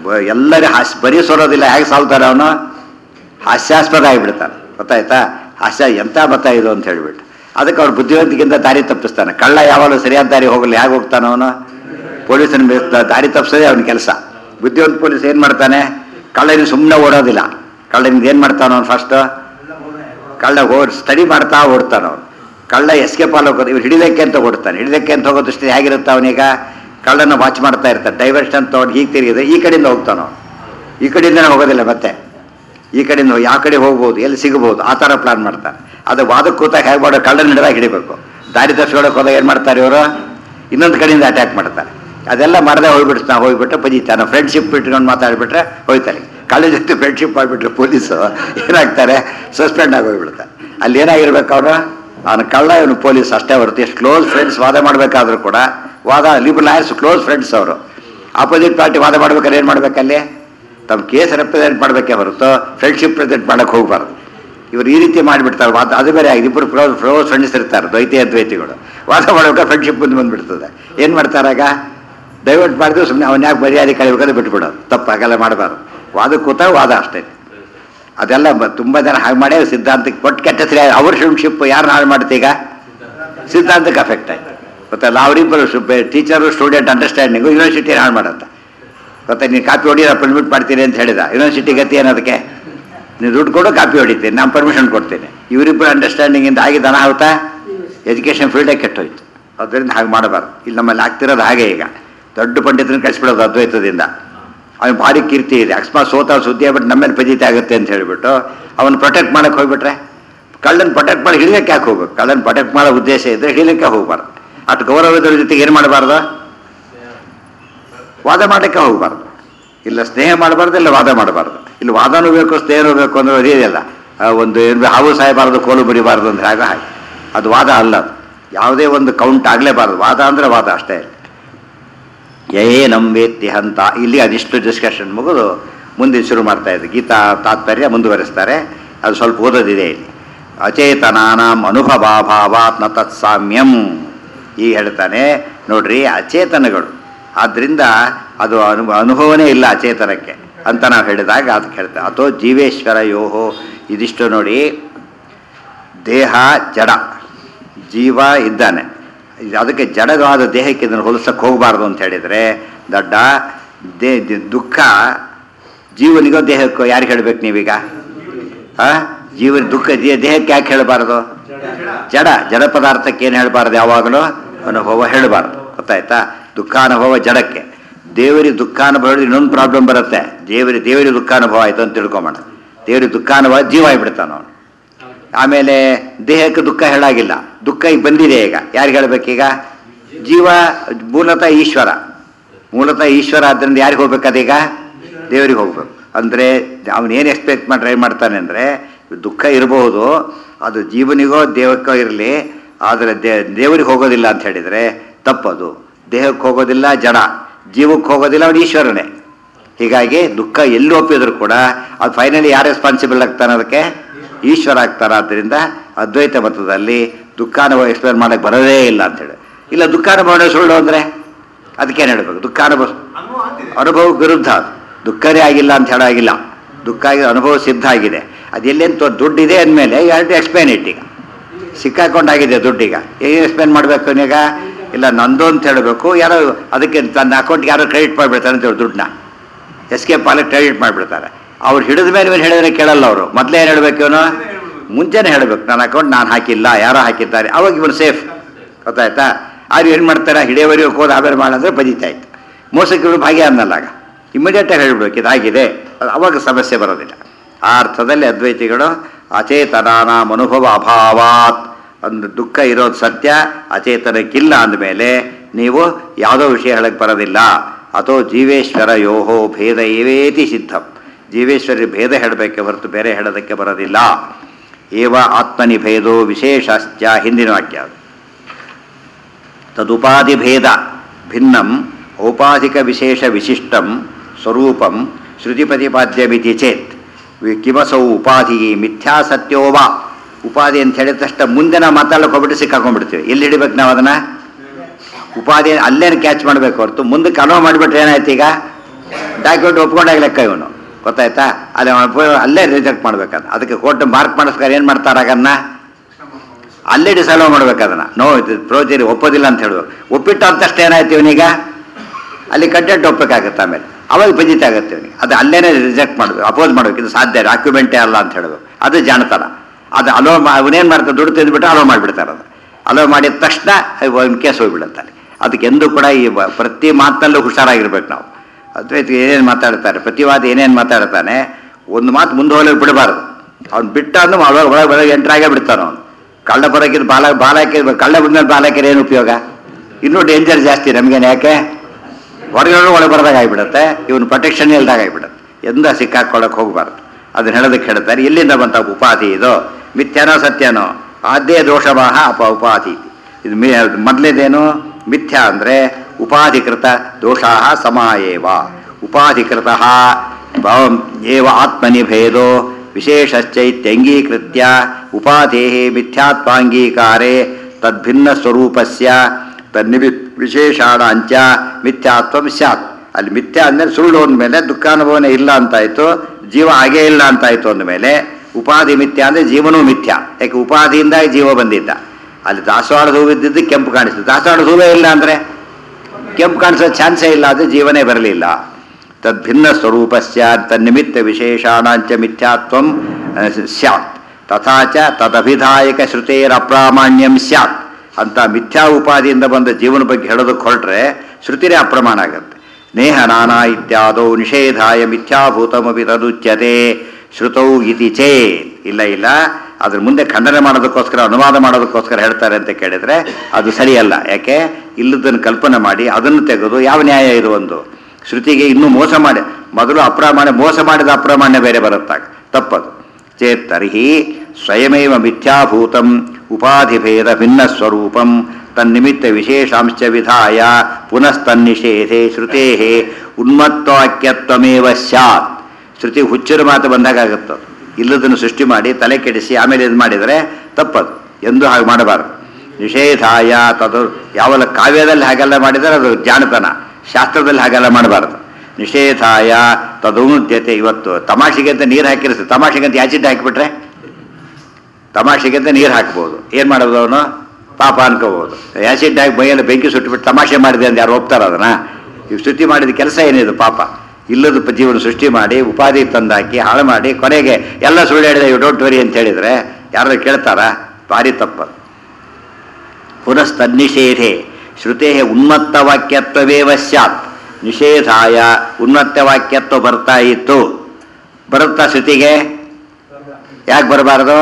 ಬ- ಎಲ್ಲರೂ ಹಾಸ್ಯ ಬರೀ ಸೋರೋದಿಲ್ಲ ಹೇಗೆ ಸಾಲ್ತಾನೆ ಅವನು ಹಾಸ್ಯಾಸ್ಪದ ಆಗಿಬಿಡ್ತಾನೆ ಗೊತ್ತಾಯ್ತಾ ಹಾಸ್ಯ ಎಂಥ ಮತ ಇದು ಅಂತ ಹೇಳ್ಬಿಟ್ಟು ಅದಕ್ಕೆ ಅವ್ರು ಬುದ್ಧಿವಂತಿಕೆಯಿಂದ ದಾರಿ ತಪ್ಪಿಸ್ತಾನೆ ಕಳ್ಳ ಯಾವಾಗಲೂ ಸರಿಯಾದ ದಾರಿ ಹೋಗಲಿ ಹೇಗೆ ಹೋಗ್ತಾನೆ ಅವನು ಪೊಲೀಸನ ಮೇಲೆ ದಾರಿ ತಪ್ಪಿಸೋದೇ ಅವನ ಕೆಲಸ ಬುದ್ಧಿವಂತ ಪೊಲೀಸ್ ಏನು ಮಾಡ್ತಾನೆ ಕಳ್ಳನಿಗೆ ಸುಮ್ಮನೆ ಓಡೋದಿಲ್ಲ ಕಳ್ಳನಿಗೆ ಏನು ಮಾಡ್ತಾನೆ ಅವನು ಫಸ್ಟು ಕಳ್ಳ ಓಡ್ ಸ್ಟಡಿ ಮಾಡ್ತಾ ಓಡ್ತಾನೆ ಅವನು ಕಳ್ಳ ಎಸ್ಕೇಪ್ ಹೋಗೋದು ಇವ್ರು ಹಿಡಿಲಿಕ್ಕೆ ಅಂತ ಓಡ್ತಾನೆ ಹಿಡಿಲಿಕ್ಕೆ ಅಂತ ಹೋಗೋ ದೃಷ್ಟಿ ಹೇಗಿರುತ್ತೆ ಅವನೀಗ ಕಳ್ಳನ ವಾಚ್ ಮಾಡ್ತಾ ಇರ್ತಾನೆ ಡೈವರ್ಷನ್ ತೊಗೊಂಡು ಹೀಗೆ ತಿರುಗಿದೆ ಈ ಕಡೆಯಿಂದ ಹೋಗ್ತಾನೆ ಅವನು ಈ ಕಡೆಯಿಂದನೇ ಹೋಗೋದಿಲ್ಲ ಮತ್ತೆ ಈ ಕಡೆಯಿಂದ ಹೋಗಿ ಯಾವ ಕಡೆ ಹೋಗ್ಬೋದು ಎಲ್ಲಿ ಸಿಗಬಹುದು ಆ ಥರ ಪ್ಲಾನ್ ಮಾಡ್ತಾರೆ ಅದು ವಾದಕ್ಕೆ ಕೂತಾಗ ಹೇಗೆ ಮಾಡೋ ಕಳ್ಳನ ಹಿಡಿದಾಗ ಹಿಡಿಬೇಕು ದಾರಿ ತಪ್ಪಿಸ್ಕೊಳಕ್ಕೆ ಹೋದಾಗ ಏನು ಮಾಡ್ತಾರೆ ಇವರು ಇನ್ನೊಂದು ಕಡೆಯಿಂದ ಅಟ್ಯಾಕ್ ಮಾಡ್ತಾರೆ ಅದೆಲ್ಲ ಮಾಡದೆ ಹೋಗ್ಬಿಡ್ತಾನೆ ಹೋಗ್ಬಿಟ್ಟು ಪಜಿತಾನೆ ಫ್ರೆಂಡ್ಶಿಪ್ ಇಟ್ಕೊಂಡು ಮಾತಾಡ್ಬಿಟ್ರೆ ಹೋಯ್ತಾರೆ ಕಳ್ಳ ಜೊತೆ ಫ್ರೆಂಡ್ಶಿಪ್ ಮಾಡಿಬಿಟ್ರೆ ಪೊಲೀಸು ಏನಾಗ್ತಾರೆ ಸಸ್ಪೆಂಡ್ ಆಗಿ ಹೋಗ್ಬಿಡ್ತಾರೆ ಅಲ್ಲಿ ಏನಾಗಿರ್ಬೇಕು ಅವನು ಅವನು ಕಳ್ಳ ಇವನು ಪೊಲೀಸ್ ಅಷ್ಟೇ ಹೊರತು ಎಷ್ಟು ಕ್ಲೋಸ್ ಫ್ರೆಂಡ್ಸ್ ವಾದ ಮಾಡಬೇಕಾದ್ರೂ ಕೂಡ ವಾದ ಲಿಬರ್ ಲಾಯರ್ಸ್ ಕ್ಲೋಸ್ ಫ್ರೆಂಡ್ಸ್ ಅವರು ಆಪೋಸಿಟ್ ಪಾರ್ಟಿ ವಾದ ಮಾಡ್ಬೇಕಾದ್ರೆ ಏನು ಮಾಡ್ಬೇಕಲ್ಲಿ ತಮ್ಮ ಕೇಸ್ ರೆಪ್ರೆಸೆಂಟ್ ಮಾಡಬೇಕೇ ಹೊರತು ಫ್ರೆಂಡ್ಶಿಪ್ ಪ್ರೆಸೆಂಟ್ ಮಾಡಕ್ಕೆ ಹೋಗ್ಬಾರ್ದು ಇವರು ಈ ರೀತಿ ಮಾಡಿಬಿಡ್ತಾರೆ ವಾದ ಅದು ಬೇರೆ ಆಗಿದೆ ಇಬ್ಬರು ಕ್ಲೋಸ್ ಕ್ಲೋಸ್ ಫ್ರೆಂಡ್ಸ್ ಇರ್ತಾರೆ ದ್ವೈತಿ ಅದ್ವೈತಿಗಳು ವಾದ ಮಾಡ್ಬೇಕಾದ್ರೆ ಫ್ರೆಂಡ್ಶಿಪ್ ಬಂದು ಬಂದ್ಬಿಡ್ತದೆ ಏನು ಮಾಡ್ತಾರಾಗ ಡೈವರ್ಟ್ ಮಾಡಿದ್ರು ಸುಮ್ಮನೆ ಅವನ ಯಾಕೆ ಮರ್ಯಾದೆ ಕಳಿಬೇಕಾದ್ರೆ ಬಿಟ್ಬಿಡೋದು ತಪ್ಪು ಹಾಗೆಲ್ಲ ಮಾಡಬಾರ್ದು ವಾದ ಕೂತ ವಾದ ಅಷ್ಟೇ ಅದೆಲ್ಲ ಬ- ತುಂಬ ಜನ ಹಾಗೆ ಮಾಡಿ ಸಿದ್ಧಾಂತಕ್ಕೆ ಕೊಟ್ಟು ಕೆಟ್ಟ ಹೆಸರು ಅವ್ರ ಫ್ರೆಂಡ್ಶಿಪ್ ಯಾರನ್ನ ಹಾಳು ಮಾಡ್ತೀಗ ಸಿದ್ಧಾಂತಕ್ಕೆ ಅಫೆಕ್ಟ್ ಆಯ್ತು ಗೊತ್ತಲ್ಲ ಅವರಿಬ್ಬರು ಟೀಚರು ಸ್ಟೂಡೆಂಟ್ ಅಂಡರ್ಸ್ಟ್ಯಾಂಡಿಂಗು ಯೂನಿವರ್ಸಿಟಿ ಹಾಳು ಮಾಡಂತ ಗೊತ್ತಾ ನೀನು ಕಾಪಿ ಹೊಡಿ ನಾನು ಪರ್ಮಿಟ್ ಮಾಡ್ತೀನಿ ಅಂತ ಹೇಳಿದ ಯೂನಿವರ್ಸಿಟಿ ಗತಿ ಏನದಕ್ಕೆ ನೀವು ದುಡ್ಡು ಕೊಡು ಕಾಪಿ ಹೊಡಿತೀನಿ ನಾನು ಪರ್ಮಿಷನ್ ಕೊಡ್ತೀನಿ ಇವರಿಬ್ಬರು ಅಂಡರ್ಸ್ಟ್ಯಾಂಡಿಂಗಿಂದ ಆಗಿ ದನ ಆಗುತ್ತಾ ಎಜುಕೇಷನ್ ಫೀಲ್ಡೇ ಕೆಟ್ಟೋಯ್ತು ಅದರಿಂದ ಹಾಗೆ ಮಾಡಬಾರ್ದು ಇಲ್ಲಿ ನಮ್ಮಲ್ಲಿ ಆಗ್ತಿರೋದು ಹಾಗೆ ಈಗ ದೊಡ್ಡ ಪಂಡಿತರನ್ನ ಕಳಿಸ್ಬಿಡೋದು ಅದ್ವೈತದಿಂದ ಅವನು ಭಾರಿ ಕೀರ್ತಿ ಇದೆ ಅಕಸ್ಮಾತ್ ಸೋತ ಸುದ್ದಿ ಆಗ್ಬಿಟ್ಟು ನಮ್ಮೇಲೆ ಫಜಿತಿ ಆಗುತ್ತೆ ಅಂತ ಹೇಳಿಬಿಟ್ಟು ಅವನು ಪ್ರೊಟೆಕ್ಟ್ ಮಾಡಕ್ಕೆ ಹೋಗ್ಬಿಟ್ರೆ ಕಳ್ಳನ್ ಪ್ರೊಟೆಕ್ಟ್ ಮಾಡಿ ಹಿಡಿಯಕ್ಕೆ ಯಾಕೆ ಹೋಗ್ಬೇಕು ಕಳ್ಳನ್ ಪ್ರೊಟೆಕ್ಟ್ ಮಾಡೋ ಉದ್ದೇಶ ಇದ್ದರೆ ಹಿಡಿಯಕ್ಕೆ ಹೋಗ್ಬಾರ್ದು ಅಷ್ಟು ಗೌರವದವ್ರ ಜೊತೆಗೆ ಏನು ಮಾಡಬಾರ್ದು ವಾದ ಮಾಡೋಕ್ಕೆ ಹೋಗಬಾರ್ದು ಇಲ್ಲ ಸ್ನೇಹ ಮಾಡಬಾರ್ದು ಇಲ್ಲ ವಾದ ಮಾಡಬಾರ್ದು ಇಲ್ಲಿ ವಾದನೂ ಬೇಕು ಸ್ನೇಹನೂ ಬೇಕು ಅಂದ್ರೆ ಅದೇನಿಲ್ಲ ಆ ಒಂದು ಏನು ಹಾವು ಸಾಯಬಾರ್ದು ಕೋಲು ಬರಿಬಾರ್ದು ಅಂದ್ರೆ ಆಗ ಹಾಗೆ ಅದು ವಾದ ಅಲ್ಲ ಅದು ಯಾವುದೇ ಒಂದು ಕೌಂಟ್ ಆಗಲೇಬಾರ್ದು ವಾದ ಅಂದರೆ ವಾದ ಅಷ್ಟೇ ಯೇ ವೇತ್ತಿ ಹಂತ ಇಲ್ಲಿ ಅದಿಷ್ಟು ಡಿಸ್ಕಷನ್ ಮುಗಿದು ಮುಂದೆ ಶುರು ಮಾಡ್ತಾ ಇದೆ ಗೀತಾ ತಾತ್ಪರ್ಯ ಮುಂದುವರಿಸ್ತಾರೆ ಅದು ಸ್ವಲ್ಪ ಓದೋದಿದೆ ಇಲ್ಲಿ ಅಚೇತನಾನಾಂ ಅನುಭವಾಭಾವಾತ್ ನ ತತ್ಸಾಮ್ಯಂ ಈಗ ಹೇಳ್ತಾನೆ ನೋಡ್ರಿ ಅಚೇತನಗಳು ಆದ್ರಿಂದ ಅದು ಅನು ಅನುಭವನೇ ಇಲ್ಲ ಅಚೇತನಕ್ಕೆ ಅಂತ ನಾವು ಹೇಳಿದಾಗ ಅದಕ್ಕೆ ಹೇಳ್ತೇವೆ ಅಥವಾ ಜೀವೇಶ್ವರ ಯೋಹೋ ಇದಿಷ್ಟು ನೋಡಿ ದೇಹ ಜಡ ಜೀವ ಇದ್ದಾನೆ ಇದು ಅದಕ್ಕೆ ಜಡವಾದ ದೇಹಕ್ಕೆ ಇದನ್ನು ಹೋಲಿಸಕ್ಕೆ ಹೋಗಬಾರ್ದು ಅಂತ ಹೇಳಿದರೆ ದಡ್ಡ ದೇ ದಿ- ದುಃಖ ಜೀವನಿಗೋ ದೇಹಕ್ಕೋ ಯಾರಿಗೆ ಹೇಳ್ಬೇಕು ನೀವೀಗ ಆ ಜೀವನ ದುಃಖ ದೇ- ದೇಹಕ್ಕೆ ಯಾಕೆ ಹೇಳಬಾರ್ದು ಜಡ ಜಡ ಪದಾರ್ಥಕ್ಕೆ ಏನು ಹೇಳಬಾರ್ದು ಯಾವಾಗಲೂ ಅನುಭವ ಹೇಳಬಾರ್ದು ಗೊತ್ತಾಯ್ತಾ ದುಃಖಾನುಭವ ಜಡಕ್ಕೆ ದೇವರಿಗೆ ದುಃಖಾನುಭವ ಹೇಳಿದ್ರೆ ಇನ್ನೊಂದು ಪ್ರಾಬ್ಲಮ್ ಬರುತ್ತೆ ದೇವರಿಗೆ ದೇವರಿಗೆ ದುಃಖಾನುಭವ ಆಯಿತು ಅಂತ ತಿಳ್ಕೊಂಬೋಣ ದೇವರಿಗೆ ದುಃಖಾನುಭವ ಜೀವ ಆಗಿಬಿಡ್ತಾನ ಅವನು ಆಮೇಲೆ ದೇಹಕ್ಕೆ ದುಃಖ ಹೇಳಾಗಿಲ್ಲ ದುಃಖ ಈಗ ಬಂದಿದೆ ಈಗ ಯಾರಿಗೆ ಹೇಳ್ಬೇಕೀಗ ಜೀವ ಮೂಲತಃ ಈಶ್ವರ ಮೂಲತಃ ಈಶ್ವರ ಆದ್ದರಿಂದ ಯಾರಿಗೆ ಹೋಗ್ಬೇಕದೀಗ ದೇವರಿಗೆ ಹೋಗ್ಬೇಕು ಅಂದರೆ ಅವನೇನು ಎಕ್ಸ್ಪೆಕ್ಟ್ ಮಾಡಿ ಟ್ರೈ ಮಾಡ್ತಾನೆ ಅಂದರೆ ದುಃಖ ಇರಬಹುದು ಅದು ಜೀವನಿಗೋ ದೇವಕ್ಕೋ ಇರಲಿ ಆದರೆ ದೇ ದೇವರಿಗೆ ಹೋಗೋದಿಲ್ಲ ಅಂತ ಹೇಳಿದರೆ ತಪ್ಪದು ದೇಹಕ್ಕೆ ಹೋಗೋದಿಲ್ಲ ಜಡ ಜೀವಕ್ಕೆ ಹೋಗೋದಿಲ್ಲ ಅವನು ಈಶ್ವರನೇ ಹೀಗಾಗಿ ದುಃಖ ಎಲ್ಲಿ ಒಪ್ಪಿದ್ರು ಕೂಡ ಅದು ಫೈನಲಿ ಯಾರು ರೆಸ್ಪಾನ್ಸಿಬಲ್ ಆಗ್ತಾನೆ ಅದಕ್ಕೆ ಈಶ್ವರ ಆಗ್ತಾರ ಆದ್ದರಿಂದ ಅದ್ವೈತ ಮತದಲ್ಲಿ ದುಃಖಾನುಭವ ಎಕ್ಸ್ಪ್ಲೇನ್ ಮಾಡಕ್ಕೆ ಬರೋದೇ ಇಲ್ಲ ಅಂತೇಳಿ ಇಲ್ಲ ದುಃಖಾನುಭವನೇ ಸುಳ್ಳು ಅಂದರೆ ಅದಕ್ಕೇನು ಹೇಳಬೇಕು ದುಃಖಾನುಭವ ಅನುಭವ ವಿರುದ್ಧ ಅದು. ದುಃಖನೇ ಆಗಿಲ್ಲ ಅಂತ ಹೇಳಾಗಿಲ್ಲ ದುಃಖ ಆಗಿ ಅನುಭವ ಸಿದ್ಧ ಆಗಿದೆ ಅದೆಲ್ಲೆಂತ ದುಡ್ಡಿದೆ ಅಂದಮೇಲೆ you have to explain it ಈಗ ಸಿಕ್ಕಾಕೊಂಡಾಗಿದೆ ದುಡ್ಡೀಗ ಏನು ಎಕ್ಸ್ಪ್ಲೇನ್ ಮಾಡಬೇಕು ಈಗ ಇಲ್ಲ ನಂದು ಅಂತ ಹೇಳಬೇಕು ಯಾರೋ ಅದಕ್ಕೆ ತನ್ನ ಅಕೌಂಟ್ಗೆ ಯಾರೋ ಕ್ರೆಡಿಟ್ ಮಾಡಿಬಿಡ್ತಾರೆ ಅಂತ ಹೇಳಿ ದುಡ್ಡನ್ನ ಎಸ್ ಕೆ ಪಾಲಕ್ಕೆ ಕ್ರೆಡಿಟ್ ಮಾಡಿಬಿಡ್ತಾರೆ ಅವ್ರು ಹಿಡಿದ ಮೇಲೆ ಮೇಲೆ ಹೇಳಿದ್ರೆ ಕೇಳಲ್ಲ ಅವರು ಮೊದಲೇ ಏನು ಹೇಳಬೇಕು ಇವನು ಮುಂಚೆನೇ ಹೇಳಬೇಕು ನನ್ನ ಅಕೌಂಟ್ ನಾನು ಹಾಕಿಲ್ಲ ಯಾರೋ ಹಾಕಿದ್ದಾರೆ ಅವಾಗ ಇವನು ಸೇಫ್ ಗೊತ್ತಾಯ್ತಾ ಅವ್ರು ಏನು ಮಾಡ್ತಾರೆ ಹಿಡಿಯವರೆಗೂ ಹೋದ ಆಮೇಲೆ ಮಾಡಂದ್ರೆ ಬದೀತಾಯ್ತು ಮೋಸಕ್ಕೆ ಇವನು ಭಾಗ್ಯ ಅನ್ನಲ್ಲ ಆಗ ಇಮಿಡಿಯೇಟಾಗಿ ಹೇಳ್ಬೇಕು ಇದಾಗಿದೆ ಅದು ಅವಾಗ ಸಮಸ್ಯೆ ಬರೋದಿಲ್ಲ ಆ ಅರ್ಥದಲ್ಲಿ ಅದ್ವೈತಿಗಳು ಅಚೇತನಾನ ಅನುಭವ ಅಭಾವಾತ್ ಒಂದು ದುಃಖ ಇರೋದು ಸತ್ಯ ಅಚೇತನಕ್ಕಿಲ್ಲ ಅಂದಮೇಲೆ ನೀವು ಯಾವುದೋ ವಿಷಯ ಹೇಳಕ್ಕೆ ಬರೋದಿಲ್ಲ ಅಥೋ ಜೀವೇಶ್ವರ ಯೋಹೋ ಭೇದ ಏವೇತಿ ಸಿದ್ಧಂ ಜೀವೇಶ್ವರಿ ಭೇದ ಹೇಳಬೇಕೆ ಹೊರತು ಬೇರೆ ಹೇಳೋದಕ್ಕೆ ಬರೋದಿಲ್ಲ ಏವ ಆತ್ಮನಿ ಭೇದೋ ವಿಶೇಷಶ್ಚ ಹಿಂದಿನ ವಾಕ್ಯ ಅದು. ತದುಪಾಧಿಭೇದ ಭಿನ್ನಂ ಔಪಾಧಿಕ ವಿಶೇಷ ವಿಶಿಷ್ಟಂ ಸ್ವರೂಪಂ ಶ್ರುತಿ ಪ್ರತಿಪಾದ್ಯಮಿತಿ ಚೇತ್ ವಿ- ಕಿಮಸೌ ಉಪಾಧಿ ಮಿಥ್ಯಾ ಸತ್ಯೋ ವಾ ಉಪಾಧಿ ಅಂತ ಹೇಳಿದ ತಕ್ಷಣ ಮುಂದೆ ನಾವು ಮಾತಾಡಕ್ಕೆ ಹೋಗ್ಬಿಟ್ಟು ಸಿಕ್ಕಾಕೊಂಡ್ಬಿಡ್ತೀವಿ ಎಲ್ಲಿ ಹಿಡಿಬೇಕು ನಾವು ಅದನ್ನ ಉಪಾಧಿ ಅಲ್ಲೇನು ಕ್ಯಾಚ್ ಮಾಡಬೇಕು ಹೊರತು ಮುಂದಕ್ಕೆ ಅನುಭವ ಮಾಡಿಬಿಟ್ರೆ ಏನಾಯ್ತು ಈಗ ಡಾಕ್ಯುಮೆಂಟ್ ಒಪ್ಕೊಂಡಾಗ ಲೆಕ್ಕ ಇವನು ಗೊತ್ತಾಯ್ತಾ ಅಲ್ಲಿ ಅವ್ನು ಒಪ್ಪ- ಅಲ್ಲೇ ರಿಜೆಕ್ಟ್ ಮಾಡ್ಬೇಕಂತ ಅದಕ್ಕೆ ಕೋರ್ಟ್ ಮಾರ್ಕ್ ಮಾಡಿಸ್ತಾರೆ ಏನು ಮಾಡ್ತಾರೆ ಆಗನ್ನ ಅಲ್ಲೇ ಡಿಸಲ್ವ್ ಮಾಡ್ಬೇಕು ಅದನ್ನ ನೋ ಇದು ಪ್ರೋಜರಿ ಒಪ್ಪೋದಿಲ್ಲ ಅಂತ ಹೇಳ್ಬೇಕು ಒಪ್ಪಿಟ್ಟು ಅಂತಷ್ಟು ಏನಾಯ್ತು ಇವನೀಗ ಅಲ್ಲಿ ಕಂಟೆಂಟ್ ಒಪ್ಪಬೇಕಾಗತ್ತೆ ಆಮೇಲೆ ಅವಾಗ ಬಜಿತ ಆಗುತ್ತೆ ಇವನಿಗೆ ಅದು ಅಲ್ಲೇನೆ ರಿಜೆಕ್ಟ್ ಮಾಡಬೇಕು ಅಪೋಸ್ ಮಾಡ್ಬೇಕು ಇದು ಸಾಧ್ಯ ಡಾಕ್ಯುಮೆಂಟೇ ಅಲ್ಲ ಅಂತ ಹೇಳಬೇಕು ಅದು ಜಾಣತನ ಅದು ಅಲೋ ಅವನೇನು ಮಾಡ್ತಾರೆ ದುಡ್ಡು ತಿಂದ್ಬಿಟ್ಟು ಅಲೋ ಮಾಡಿಬಿಡ್ತಾರೆ ಅದು ಅಲೋ ಮಾಡಿದ ತಕ್ಷಣ ಒಂದು ಕೇಸ್ ಹೋಗ್ಬಿಡುತ್ತೆ ಅಲ್ಲಿ ಅದಕ್ಕೆ ಎಂದೂ ಕೂಡ ಈ ಬ- ಪ್ರತಿ ಮಾತಿನಲ್ಲೂ ಹುಷಾರಾಗಿರ್ಬೇಕು ನಾವು ಅದ್ವೈತ ಏನೇನು ಮಾತಾಡ್ತಾರೆ ಪ್ರತಿವಾದಿ ಏನೇನು ಮಾತಾಡ್ತಾನೆ ಒಂದು ಮಾತು ಮುಂದೆ ಹೋಗ್ಲಿಕ್ಕೆ ಬಿಡಬಾರ್ದು ಅವ್ನು ಬಿಟ್ಟ ಅಂದ್ರೆ ಒಳಗೆ ಒಳಗೆ ಒಳಗೆ ಎಂಟ್ರಾಗೇ ಬಿಡ್ತಾನೆ ಅವನು ಕಳ್ಳ ಬರೋಕ್ಕಿದ್ದು ಬಾಲ ಬಾಲ ಹಾಕಿದ್ ಕಳ್ಳ ಬಂದ್ಮೇಲೆ ಬಾಲ ಹಾಕಿದ್ರೆ ಏನು ಉಪಯೋಗ ಇನ್ನೂ ಡೇಂಜರ್ ಜಾಸ್ತಿ ನಮಗೇನು ಯಾಕೆ ಹೊರಗಡೆ ಒಳಗೆ ಬರದಾಗ ಆಗಿಬಿಡುತ್ತೆ ಇವನು ಪ್ರೊಟೆಕ್ಷನ್ ಇಲ್ದಾಗ ಆಗಿಬಿಡುತ್ತೆ ಎಂದ ಸಿಕ್ಕಾಕೊಳ್ಳೋಕೆ ಹೋಗಬಾರ್ದು ಅದನ್ನ ಹೇಳೋದಕ್ಕೆ ಹೇಳ್ತಾರೆ ಎಲ್ಲಿಂದ ಬಂತ ಉಪಾಧಿ ಇದು ಮಿಥ್ಯಾನೋ ಸತ್ಯನೋ ಆದ್ಯ ದೋಷವಾಹ ಅಪ ಉಪಾಧಿ ಇದು ಮಿ ಮೊದಲೇದೇನು ಮಿಥ್ಯಾ ಅಂದರೆ ಉಪಾಧಿಕೃತ ದೋಷಾಹ ಸಮಾಯೇವ ಉಪಾಧಿಕೃತ ಏವ ಆತ್ಮನಿಭೇದೋ ವಿಶೇಷಶ್ಚೈತ್ಯಂಗೀಕೃತ್ಯ ಉಪಾಧೇ ಮಿಥ್ಯಾತ್ವಾಂಗೀಕಾರೆ ತದ್ಭಿನ್ನ ಸ್ವರೂಪಸ್ಯ ತನ್ನಿವಿ ವಿಶೇಷಾಣಾಂಚ ಮಿಥ್ಯಾತ್ವ ಸ್ಯಾತ್ ಅಲ್ಲಿ ಮಿಥ್ಯಾ ಅಂದರೆ ಸುಳ್ಳು ಅಂದಮೇಲೆ ದುಃಖಾನುಭವನೇ ಇಲ್ಲ ಅಂತಾಯ್ತು ಜೀವ ಹಾಗೇ ಇಲ್ಲ ಅಂತಾಯ್ತು ಅಂದಮೇಲೆ ಉಪಾಧಿ ಮಿಥ್ಯಾ ಅಂದರೆ ಜೀವನೂ ಮಿಥ್ಯಾ ಯಾಕೆ ಉಪಾಧಿಯಿಂದ ಜೀವ ಬಂದಿದ್ದ ಅಲ್ಲಿ ದಾಸವಾಳದ ಹೂವು ಇದ್ದಿದ್ದು ಕೆಂಪು ಕಾಣಿಸ್ತು ದಾಸವಾಳದ ಹೂವೇ ಇಲ್ಲ ಅಂದರೆ ಕೆಂಪು ಕಾಣಿಸೋ ಚಾನ್ಸೇ ಇಲ್ಲ ಅದು ಜೀವನೇ ಬರಲಿಲ್ಲ ತದ್ಭಿನ್ನ ಸ್ವರೂಪಸ್ಯ ತನ್ನಿಮಿತ್ತ ವಿಶೇಷಾಣಾಂಚ ಮಿಥ್ಯಾತ್ವಂ ಅಹ್, ಸ್ಯಾತ್ ತಥಾ ಚ ತದಭಿಧಾಯಕ ಶ್ರುತೇರ ಅಪ್ರಾಮಾಣ್ಯಂ ಸ್ಯಾತ್ ಅಂತ ಮಿಥ್ಯಾ ಉಪಾದಿಯಿಂದ ಬಂದ ಜೀವನ ಬಗ್ಗೆ ಹೇಳೋದಕ್ಕೆ ಹೊರಟ್ರೆ ಶ್ರುತಿರೇ ಅಪ್ರಮಾಣ ಆಗುತ್ತೆ ನೇಹ ನಾನಾ ಇತ್ಯಾದೌ ನಿಷೇಧಾಯ ಮಿಥ್ಯಾಭೂತಮಪಿ ತದುಚ್ಯತೆ ಶ್ರುತೌ ಇತಿ ಚೇತ್ ಇಲ್ಲ ಇಲ್ಲ ಅದ್ರ ಮುಂದೆ ಖಂಡನೆ ಮಾಡೋದಕ್ಕೋಸ್ಕರ ಅನುವಾದ ಮಾಡೋದಕ್ಕೋಸ್ಕರ ಹೇಳ್ತಾರೆ ಅಂತ ಕೇಳಿದ್ರೆ ಅದು ಸರಿಯಲ್ಲ ಯಾಕೆ ಇಲ್ಲದನ್ನು ಕಲ್ಪನೆ ಮಾಡಿ ಅದನ್ನು ತೆಗೆದು ಯಾವ ನ್ಯಾಯ ಇದು ಒಂದು ಶ್ರುತಿಗೆ ಇನ್ನೂ ಮೋಸ ಮಾಡಿ ಮೊದಲು ಅಪ್ರಾಮಾಣ್ಯ ಮೋಸ ಮಾಡಿದ ಅಪ್ರಾಮಾಣ್ಯ ಬೇರೆ ಬರುತ್ತಾಗ ತಪ್ಪದು ಚೇತ್ ತರ್ಹಿ ಸ್ವಯಮೇವ ಮಿಥ್ಯಾಭೂತಂ ಉಪಾಧಿಭೇದ ಭಿನ್ನ ಸ್ವರೂಪಂ ತನ್ನಿಮಿತ್ತ ವಿಶೇಷಾಂಶ ವಿಧಾಯ ಪುನಸ್ತನ್ನಿಷೇಧೆ ಶ್ರುತೇ ಉನ್ಮತ್ತವಾಕ್ಯತ್ವಮೇವ ಸ್ಯಾತ್ ಶ್ರುತಿ ಹುಚ್ಚರ ಮಾತು ಬಂದಾಗ ಆಗುತ್ತೆ ಅದು. ಇಲ್ಲದನ್ನು ಸೃಷ್ಟಿ ಮಾಡಿ ತಲೆ ಕೆಡಿಸಿ ಆಮೇಲೆ ಇದು ಮಾಡಿದರೆ ತಪ್ಪದು ಎಂದು ಹಾಗೆ ಮಾಡಬಾರದು ನಿಷೇಧಾಯ ತದು ಯಾವಲ್ಲ ಕಾವ್ಯದಲ್ಲಿ ಹಾಗೆಲ್ಲ ಮಾಡಿದರೆ ಅದು ಜಾಣತನ ಶಾಸ್ತ್ರದಲ್ಲಿ ಹಾಗೆಲ್ಲ ಮಾಡಬಾರದು ನಿಷೇಧಾಯ ತದೌನುದ್ಯತೆ ಇವತ್ತು ತಮಾಷೆಗೆ ಅಂತ ನೀರು ಹಾಕಿರ್ತಾರೆ ತಮಾಷೆಗೆ ಅಂತ ಯಾಚಿಟ್ಟು ಹಾಕಿಬಿಟ್ರೆ ತಮಾಷೆಗೆ ಅಂತ ನೀರು ಹಾಕ್ಬೋದು ಏನು ಮಾಡೋದು ಅವನು ಪಾಪ ಅನ್ಕೋಬೋದು ಆ್ಯಸಿಡ್ ಹಾಕಿ ಮೈಯಲ್ಲಿ ಬೆಂಕಿ ಸುಟ್ಟುಬಿಟ್ಟು ತಮಾಷೆ ಮಾಡಿದೆ ಅಂತ ಯಾರು ಒಪ್ತಾರ ಅದನ್ನ ಈಗ ಸ್ತುತಿ ಮಾಡಿದ ಕೆಲಸ ಏನಿದು ಪಾಪ ಇಲ್ಲದ ಪ- ಜೀವನ ಸೃಷ್ಟಿ ಮಾಡಿ ಉಪಾಧಿ ತಂದಾಕಿ ಹಾಳು ಮಾಡಿ ಕೊನೆಗೆ ಎಲ್ಲ ಸುಳ್ಳು ಹೇಳಿದೆ ಯು ಡೋಂಟ್ ವರಿ ಅಂತ ಹೇಳಿದರೆ ಯಾರು ಕೇಳ್ತಾರ ಭಾರಿ ತಪ್ಪದು ಪುನಸ್ತನ್ನಿಷೇಧೆ ಶ್ರುತೇ ಉನ್ಮತ್ತವಾಕ್ಯತ್ವವೇವ ಸ್ಯಾತ್ ನಿಷೇಧಾಯ ಉನ್ಮತ್ತವಾಕ್ಯತ್ವ ಬರ್ತಾ ಇತ್ತು ಬರುತ್ತಾ ಶ್ರುತಿಗೆ ಯಾಕೆ ಬರಬಾರದು